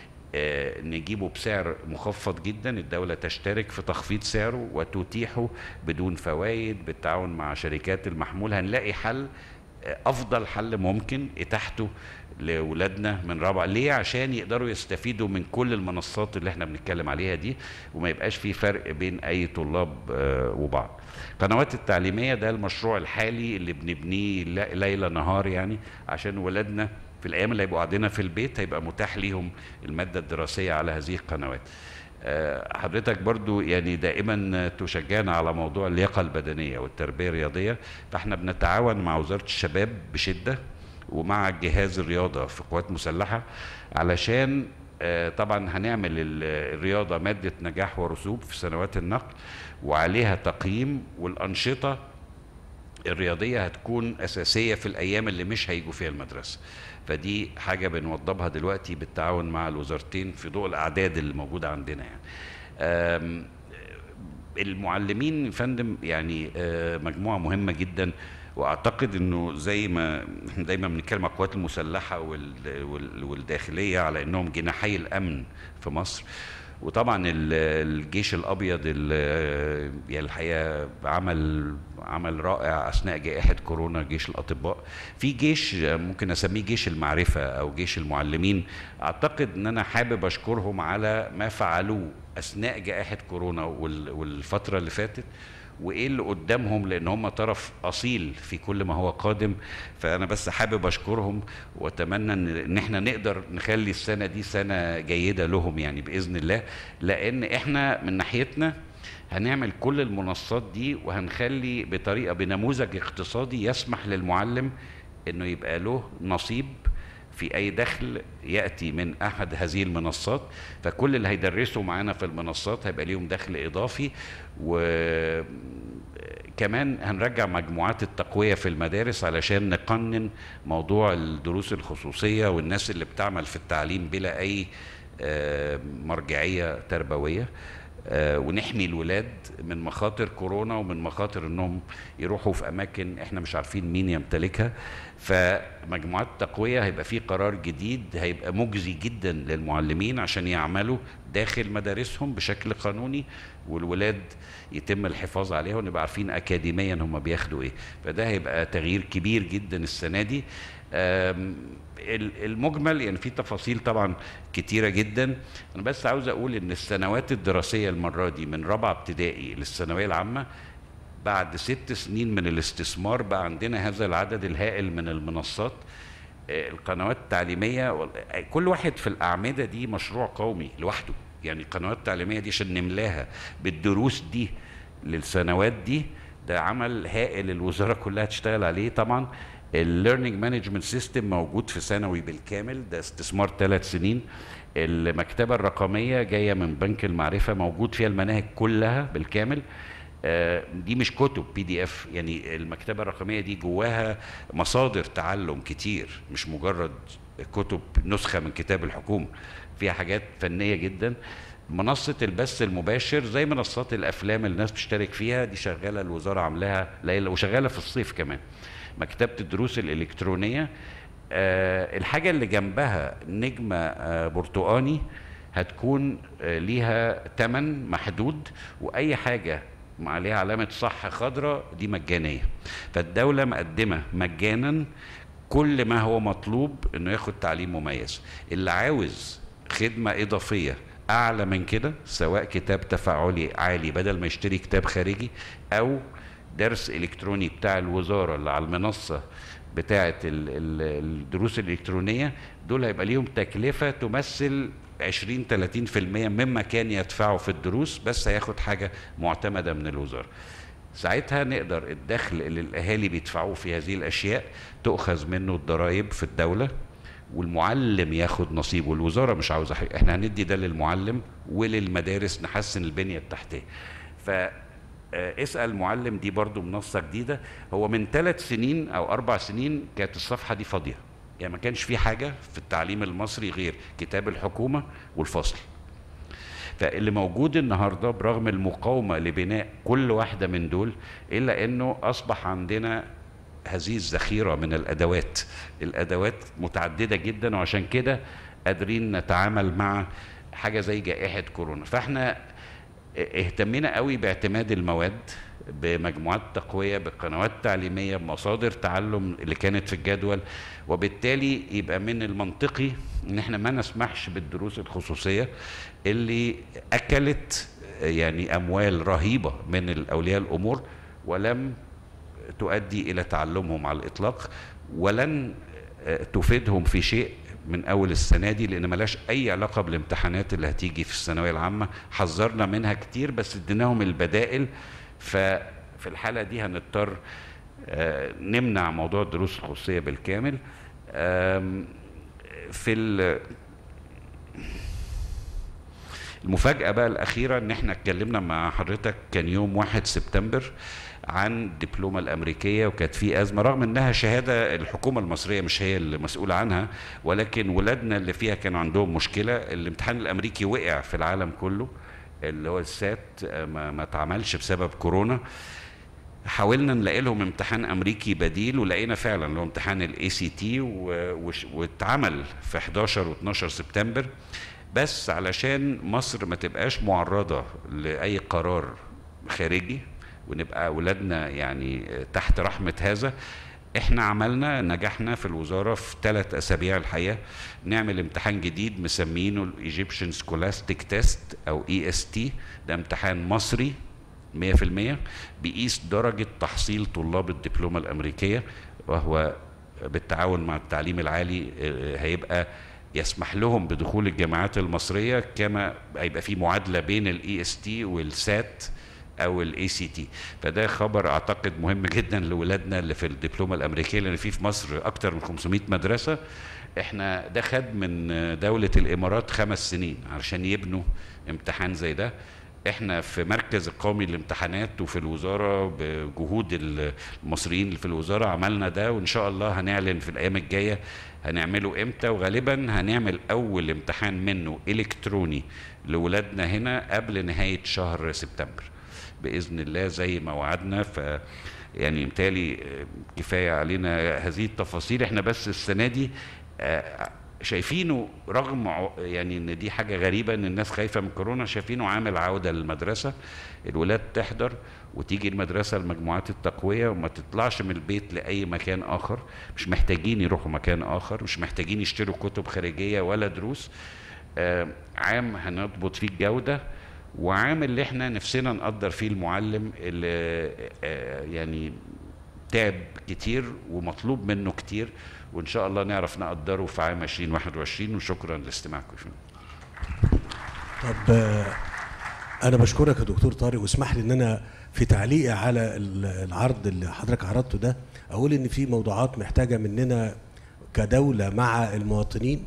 آه، نجيبه بسعر مخفض جدا الدولة تشترك في تخفيض سعره وتتيحه بدون فوائد بالتعاون مع شركات المحمول هنلاقي حل آه، أفضل حل ممكن إتاحته لأولادنا من رابعة ليه عشان يقدروا يستفيدوا من كل المنصات اللي احنا بنتكلم عليها دي وما يبقاش في فرق بين أي طلاب آه، وبعض قنوات التعليمية ده المشروع الحالي اللي بنبنيه لا- ليل نهار يعني عشان ولادنا في الايام اللي هيبقوا قاعدين في البيت هيبقى متاح ليهم الماده الدراسيه على هذه القنوات آه، حضرتك برضو يعني دائما تشجعنا على موضوع اللياقه البدنيه والتربيه الرياضيه فاحنا بنتعاون مع وزاره الشباب بشده ومع جهاز الرياضه في قوات مسلحه علشان آه، طبعا هنعمل ال- الرياضه ماده نجاح ورسوب في سنوات النقل وعليها تقييم والانشطه الرياضية هتكون أساسية في الأيام اللي مش هيجوا فيها المدرسة فدي حاجة بنوضبها دلوقتي بالتعاون مع الوزارتين في ضوء الأعداد اللي موجودة عندنا يعني أم، المعلمين يا فندم يعني آه، مجموعة مهمة جدا واعتقد انه زي ما احنا دايما بنتكلم على القوات المسلحه وال- وال- والداخليه على انهم جناحي الامن في مصر وطبعا ال- الجيش الابيض ال- يعني الحقيقه عمل عمل رائع اثناء جائحه كورونا جيش الاطباء في جيش ممكن اسميه جيش المعرفه او جيش المعلمين اعتقد ان انا حابب اشكرهم على ما فعلوه اثناء جائحه كورونا وال- والفتره اللي فاتت وايه اللي قدامهم لان هم طرف اصيل في كل ما هو قادم فانا بس حابب اشكرهم واتمنى ان إن احنا نقدر نخلي السنه دي سنه جيده لهم يعني باذن الله لان احنا من ناحيتنا هنعمل كل المنصات دي وهنخلي بطريقه بنموذج اقتصادي يسمح للمعلم انه يبقى له نصيب في اي دخل ياتي من احد هذه المنصات فكل اللي هيدرسوا معانا في المنصات هيبقى ليهم دخل اضافي وكمان هنرجع مجموعات التقويه في المدارس علشان نقنن موضوع الدروس الخصوصيه والناس اللي بتعمل في التعليم بلا اي آه، مرجعيه تربويه آه، ونحمي الولاد من مخاطر كورونا ومن مخاطر انهم يروحوا في اماكن احنا مش عارفين مين يمتلكها فمجموعات التقويه هيبقى في قرار جديد هيبقى مجزي جدا للمعلمين عشان يعملوا داخل مدارسهم بشكل قانوني والولاد يتم الحفاظ عليها ونبقى عارفين اكاديميا هم بياخدوا ايه فده هيبقى تغيير كبير جدا السنه دي آم، ال- المجمل يعني في تفاصيل طبعا كتيره جدا انا بس عاوز اقول ان السنوات الدراسيه المره دي من رابعه ابتدائي للثانويه العامه بعد ست سنين من الاستثمار بقى عندنا هذا العدد الهائل من المنصات آه، القنوات التعليميه وال- آه، كل واحد في الاعمده دي مشروع قومي لوحده يعني القنوات التعليميه دي عشان نملاها بالدروس دي للسنوات دي ده عمل هائل الوزاره كلها تشتغل عليه طبعا الليرنينج مانجمنت سيستم موجود في ثانوي بالكامل ده استثمار ثلاث سنين المكتبه الرقميه جايه من بنك المعرفه موجود فيها المناهج كلها بالكامل آه، دي مش كتب بي دي اف يعني المكتبه الرقميه دي جواها مصادر تعلم كتير مش مجرد كتب نسخه من كتاب الحكومه فيها حاجات فنيه جدا منصه البث المباشر زي منصات الافلام اللي الناس بتشترك فيها دي شغاله الوزاره عاملاها ليلة وشغاله في الصيف كمان مكتبه الدروس الالكترونيه آه الحاجه اللي جنبها نجمه آه برتقاني هتكون آه ليها تمن محدود واي حاجه عليها علامه صح خضراء دي مجانيه فالدوله مقدمه مجانا كل ما هو مطلوب انه ياخد تعليم مميز اللي عاوز خدمه اضافيه اعلى من كده سواء كتاب تفاعلي عالي بدل ما يشتري كتاب خارجي او درس الكتروني بتاع الوزاره اللي على المنصه بتاعه ال- ال- الدروس الالكترونيه دول هيبقى ليهم تكلفه تمثل 20 30% مما كان يدفعه في الدروس بس هياخد حاجه معتمده من الوزاره ساعتها نقدر الدخل اللي الاهالي بيدفعوه في هذه الاشياء تؤخذ منه الضرائب في الدوله والمعلم ياخد نصيبه الوزاره مش عاوزه حاجه احنا هندي ده للمعلم وللمدارس نحسن البنيه التحتيه ف آه، اسال معلم دي برضو منصه جديده هو من ثلاث سنين او اربع سنين كانت الصفحه دي فاضيه يعني ما كانش في حاجه في التعليم المصري غير كتاب الحكومه والفصل فاللي موجود النهارده برغم المقاومه لبناء كل واحده من دول الا انه اصبح عندنا هذه الذخيره من الادوات الادوات متعدده جدا وعشان كده قادرين نتعامل مع حاجه زي جائحه كورونا فاحنا اهتمينا قوي باعتماد المواد بمجموعات تقوية بقنوات تعليمية بمصادر تعلم اللي كانت في الجدول وبالتالي يبقى من المنطقي ان احنا ما نسمحش بالدروس الخصوصية اللي اكلت يعني اموال رهيبة من اولياء الامور ولم تؤدي الى تعلمهم على الاطلاق ولن آه، تفيدهم في شيء من اول السنه دي لان ملاش اي علاقه بالامتحانات اللي هتيجي في الثانويه العامه حذرنا منها كتير بس اديناهم البدائل ففي الحاله دي هنضطر آه، نمنع موضوع الدروس الخصوصيه بالكامل آم، في ال- المفاجأة بقى الأخيرة إن إحنا اتكلمنا مع حضرتك كان يوم 1 سبتمبر عن الدبلومة الأمريكية وكانت في أزمة رغم إنها شهادة الحكومة المصرية مش هي اللي مسؤولة عنها ولكن ولادنا اللي فيها كانوا عندهم مشكلة الامتحان الأمريكي وقع في العالم كله اللي هو السات آه، ما, ما اتعملش بسبب كورونا حاولنا نلاقي لهم امتحان امريكي بديل ولقينا فعلا اللي هو امتحان الاي سي تي واتعمل في 11 و12 سبتمبر بس علشان مصر ما تبقاش معرضه لاي قرار خارجي ونبقى اولادنا يعني تحت رحمه هذا احنا عملنا نجحنا في الوزاره في ثلاث اسابيع الحقيقه نعمل امتحان جديد مسمينه الايجيبشن سكولاستيك تيست او اي اس تي ده امتحان مصري 100% بيقيس درجة تحصيل طلاب الدبلومة الأمريكية وهو بالتعاون مع التعليم العالي آه، هيبقى يسمح لهم بدخول الجامعات المصريه كما هيبقى في معادله بين الاي اس تي والسات او الاي سي تي فده خبر اعتقد مهم جدا لاولادنا اللي في الدبلومه الامريكيه لان في في مصر اكتر من 500 مدرسه احنا ده خد من دوله الامارات خمس سنين علشان يبنوا امتحان زي ده احنا في مركز القومي للامتحانات وفي الوزاره بجهود المصريين اللي في الوزاره عملنا ده وان شاء الله هنعلن في الايام الجايه هنعمله امتى وغالبا هنعمل اول امتحان منه الكتروني لولادنا هنا قبل نهايه شهر سبتمبر باذن الله زي ما وعدنا ف يعني متهيألي كفايه علينا هذه التفاصيل احنا بس السنه دي آه، شايفينه رغم ع- يعني ان دي حاجه غريبه ان الناس خايفه من كورونا شايفينه عامل عوده للمدرسه الولاد تحضر وتيجي المدرسه لمجموعات التقويه وما تطلعش من البيت لاي مكان اخر مش محتاجين يروحوا مكان اخر مش محتاجين يشتروا كتب خارجيه ولا دروس آه، عام هنضبط فيه الجوده وعام اللي احنا نفسنا نقدر فيه المعلم اللي آه، يعني تعب كتير ومطلوب منه كتير وان شاء الله نعرف نقدره في عام 2021 وشكرا لاستماعكم يا فندم. طب آه، انا بشكرك يا دكتور طارق واسمح لي ان انا في تعليقي على ال- العرض اللي حضرتك عرضته ده اقول ان في موضوعات محتاجه مننا كدوله مع المواطنين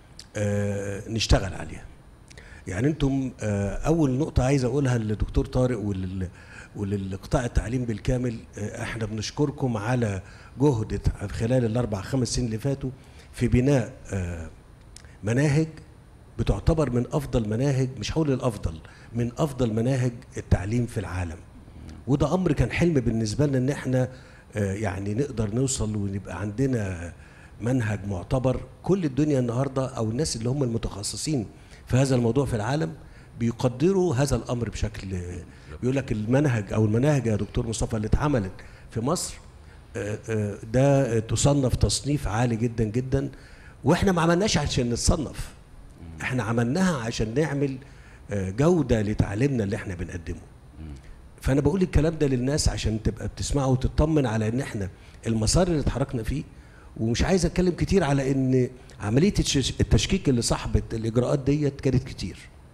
آه، نشتغل عليها يعني انتم آه، اول نقطه عايز اقولها للدكتور طارق ولل وللقطاع التعليم بالكامل آه، احنا بنشكركم على جهد خلال الاربع خمس سنين اللي فاتوا في بناء آه، مناهج بتعتبر من افضل مناهج مش هقول الافضل من افضل مناهج التعليم في العالم وده امر كان حلم بالنسبه لنا ان احنا آه، يعني نقدر نوصل ونبقى عندنا منهج معتبر كل الدنيا النهارده او الناس اللي هم المتخصصين في هذا الموضوع في العالم بيقدروا هذا الامر بشكل بيقول لك المنهج او المناهج يا دكتور مصطفى اللي اتعملت في مصر آه، آه، ده تصنف تصنيف عالي جدا جدا واحنا ما عملناش عشان نتصنف احنا عملناها عشان نعمل آه، جوده لتعليمنا اللي احنا بنقدمه فانا بقول الكلام ده للناس عشان تبقى بتسمعه وتطمن على ان احنا المسار اللي اتحركنا فيه ومش عايز اتكلم كتير على ان عمليه التش- التشكيك اللي صاحبت الاجراءات ديت كانت كتير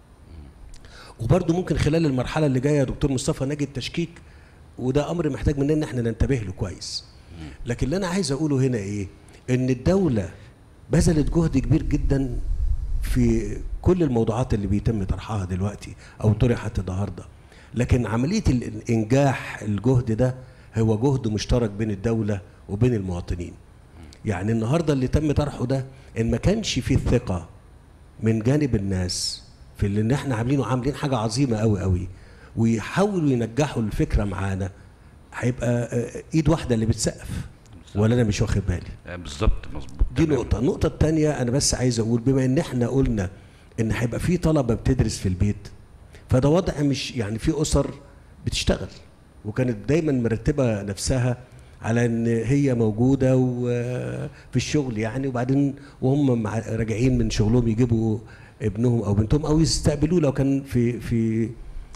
وبرده ممكن خلال المرحله اللي جايه يا دكتور مصطفى نجد تشكيك وده امر محتاج مننا ان احنا ننتبه له كويس لكن اللي انا عايز اقوله هنا ايه ان الدوله بذلت جهد كبير جدا في كل الموضوعات اللي بيتم طرحها دلوقتي او طرحت النهارده لكن عمليه الانجاح الجهد ده هو جهد مشترك بين الدوله وبين المواطنين يعني النهارده اللي تم طرحه ده ان ما كانش فيه الثقه من جانب الناس في اللي ان احنا عاملينه عاملين حاجه عظيمه قوي قوي ويحاولوا ينجحوا الفكره معانا هيبقى آه، ايد واحده اللي بتسقف ولا انا مش واخد بالي آه، بالظبط مظبوط دي تمام. نقطة، النقطة التانية أنا بس عايز أقول بما إن إحنا قلنا إن هيبقى في طلبة بتدرس في البيت فده وضع مش يعني في أسر بتشتغل وكانت دايما مرتبة نفسها على إن هي موجودة وفي الشغل يعني وبعدين وهم مع راجعين من شغلهم يجيبوا ابنهم أو بنتهم أو يستقبلوه لو كان في في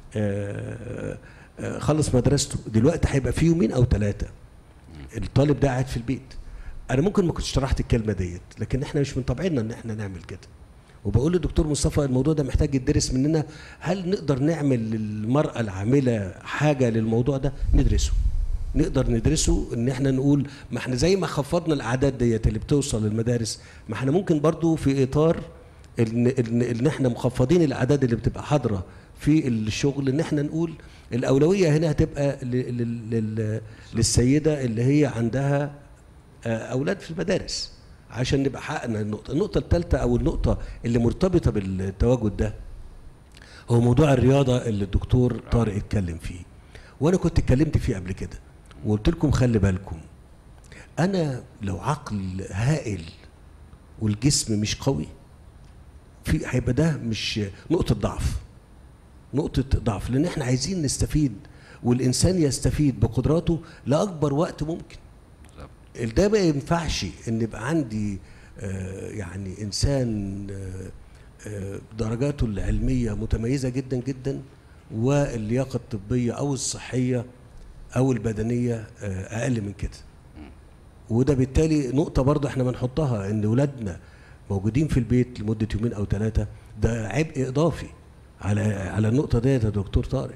آه، آه، خلص مدرسته دلوقتي هيبقى في يومين أو ثلاثة الطالب ده قاعد في البيت انا ممكن ما كنتش شرحت الكلمه ديت لكن احنا مش من طبعنا ان احنا نعمل كده وبقول للدكتور مصطفى الموضوع ده محتاج يدرس مننا هل نقدر نعمل للمراه العامله حاجه للموضوع ده ندرسه نقدر ندرسه ان احنا نقول ما احنا زي ما خفضنا الاعداد ديت اللي بتوصل للمدارس ما احنا ممكن برضو في اطار ان ان, إن احنا مخفضين الاعداد اللي بتبقى حاضره في الشغل ان احنا نقول الاولويه هنا هتبقى ل- لل- لل- للسيده اللي هي عندها آه، اولاد في المدارس عشان نبقى حققنا النقطه النقطه الثالثه او النقطه اللي مرتبطه بالتواجد ده هو موضوع الرياضه اللي الدكتور طارق اتكلم فيه وانا كنت اتكلمت فيه قبل كده وقلت لكم خلي بالكم انا لو عقل هائل والجسم مش قوي في هيبقى ده مش نقطه ضعف نقطه ضعف لان احنا عايزين نستفيد والانسان يستفيد بقدراته لاكبر وقت ممكن بالظبط. ده ما ينفعش ان يبقى عندي آه، يعني انسان آه، آه، درجاته العلميه متميزه جدا جدا واللياقه الطبيه او الصحيه او البدنيه آه، اقل من كده وده بالتالي نقطه برضه احنا بنحطها ان ولادنا موجودين في البيت لمده يومين او ثلاثه ده عبء اضافي على على النقطه ديت يا دكتور طارق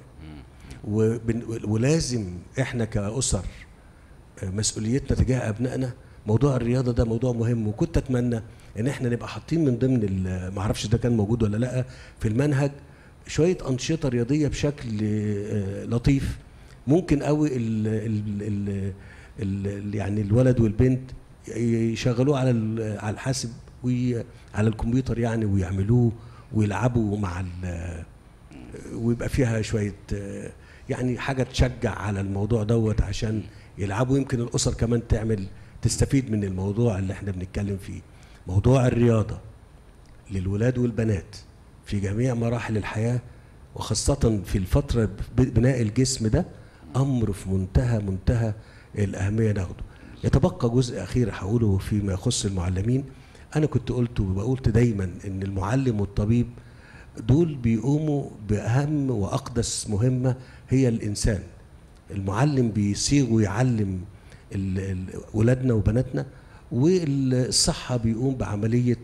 وبن- ولازم احنا كاسر مسؤوليتنا تجاه ابنائنا موضوع الرياضه ده موضوع مهم وكنت اتمنى ان احنا نبقى حاطين من ضمن ال- ما اعرفش ده كان موجود ولا لا في المنهج شويه انشطه رياضيه بشكل آه، لطيف ممكن قوي ال ال ال ال يعني الولد والبنت يشغلوه على ال- على الحاسب وعلى الكمبيوتر يعني ويعملوه ويلعبوا مع ال- ويبقى فيها شويه آه، يعني حاجه تشجع على الموضوع دوت عشان يلعبوا يمكن الاسر كمان تعمل تستفيد من الموضوع اللي احنا بنتكلم فيه موضوع الرياضه للولاد والبنات في جميع مراحل الحياه وخاصه في الفتره ب- بناء الجسم ده امر في منتهى منتهى الاهميه ناخده يتبقى جزء اخير هقوله فيما يخص المعلمين انا كنت قلت وقلت دايما ان المعلم والطبيب دول بيقوموا باهم واقدس مهمه هي الانسان المعلم بيصيغ ويعلم ال- ال- ولادنا وبناتنا والصحه بيقوم بعمليه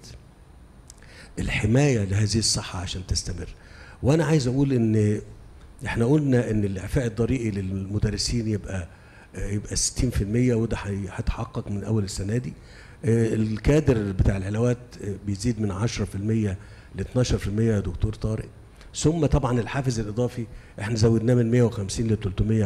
الحمايه لهذه الصحه عشان تستمر وانا عايز اقول ان احنا قلنا ان الاعفاء الضريبي للمدرسين يبقى يبقى 60% وده هي- هيتحقق من اول السنه دي آه، الكادر بتاع العلاوات آه، بيزيد من 10% ل 12% يا دكتور طارق ثم طبعا الحافز الاضافي احنا زودناه من 150 ل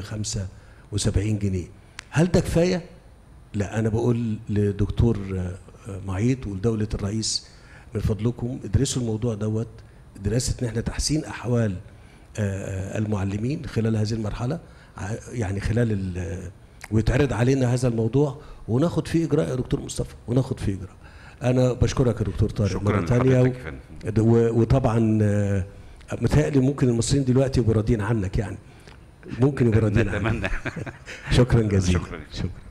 375 جنيه هل ده كفايه لا انا بقول لدكتور آه، آه، معيط ولدوله الرئيس من فضلكم ادرسوا الموضوع دوت دراسه ان احنا تحسين احوال آه، المعلمين خلال هذه المرحله ع- يعني خلال ال- ويتعرض علينا هذا الموضوع وناخد فيه اجراء يا دكتور مصطفى وناخد فيه اجراء انا بشكرك يا دكتور طارق شكرا مره ثانيه لحضرتك يا فندم. و- وطبعا آه، متهيألي ممكن المصريين دلوقتي يبقوا راضيين عنك يعني ممكن يبقوا راضيين عنك نتمنى شكرا جزيلا شكرا. شكرا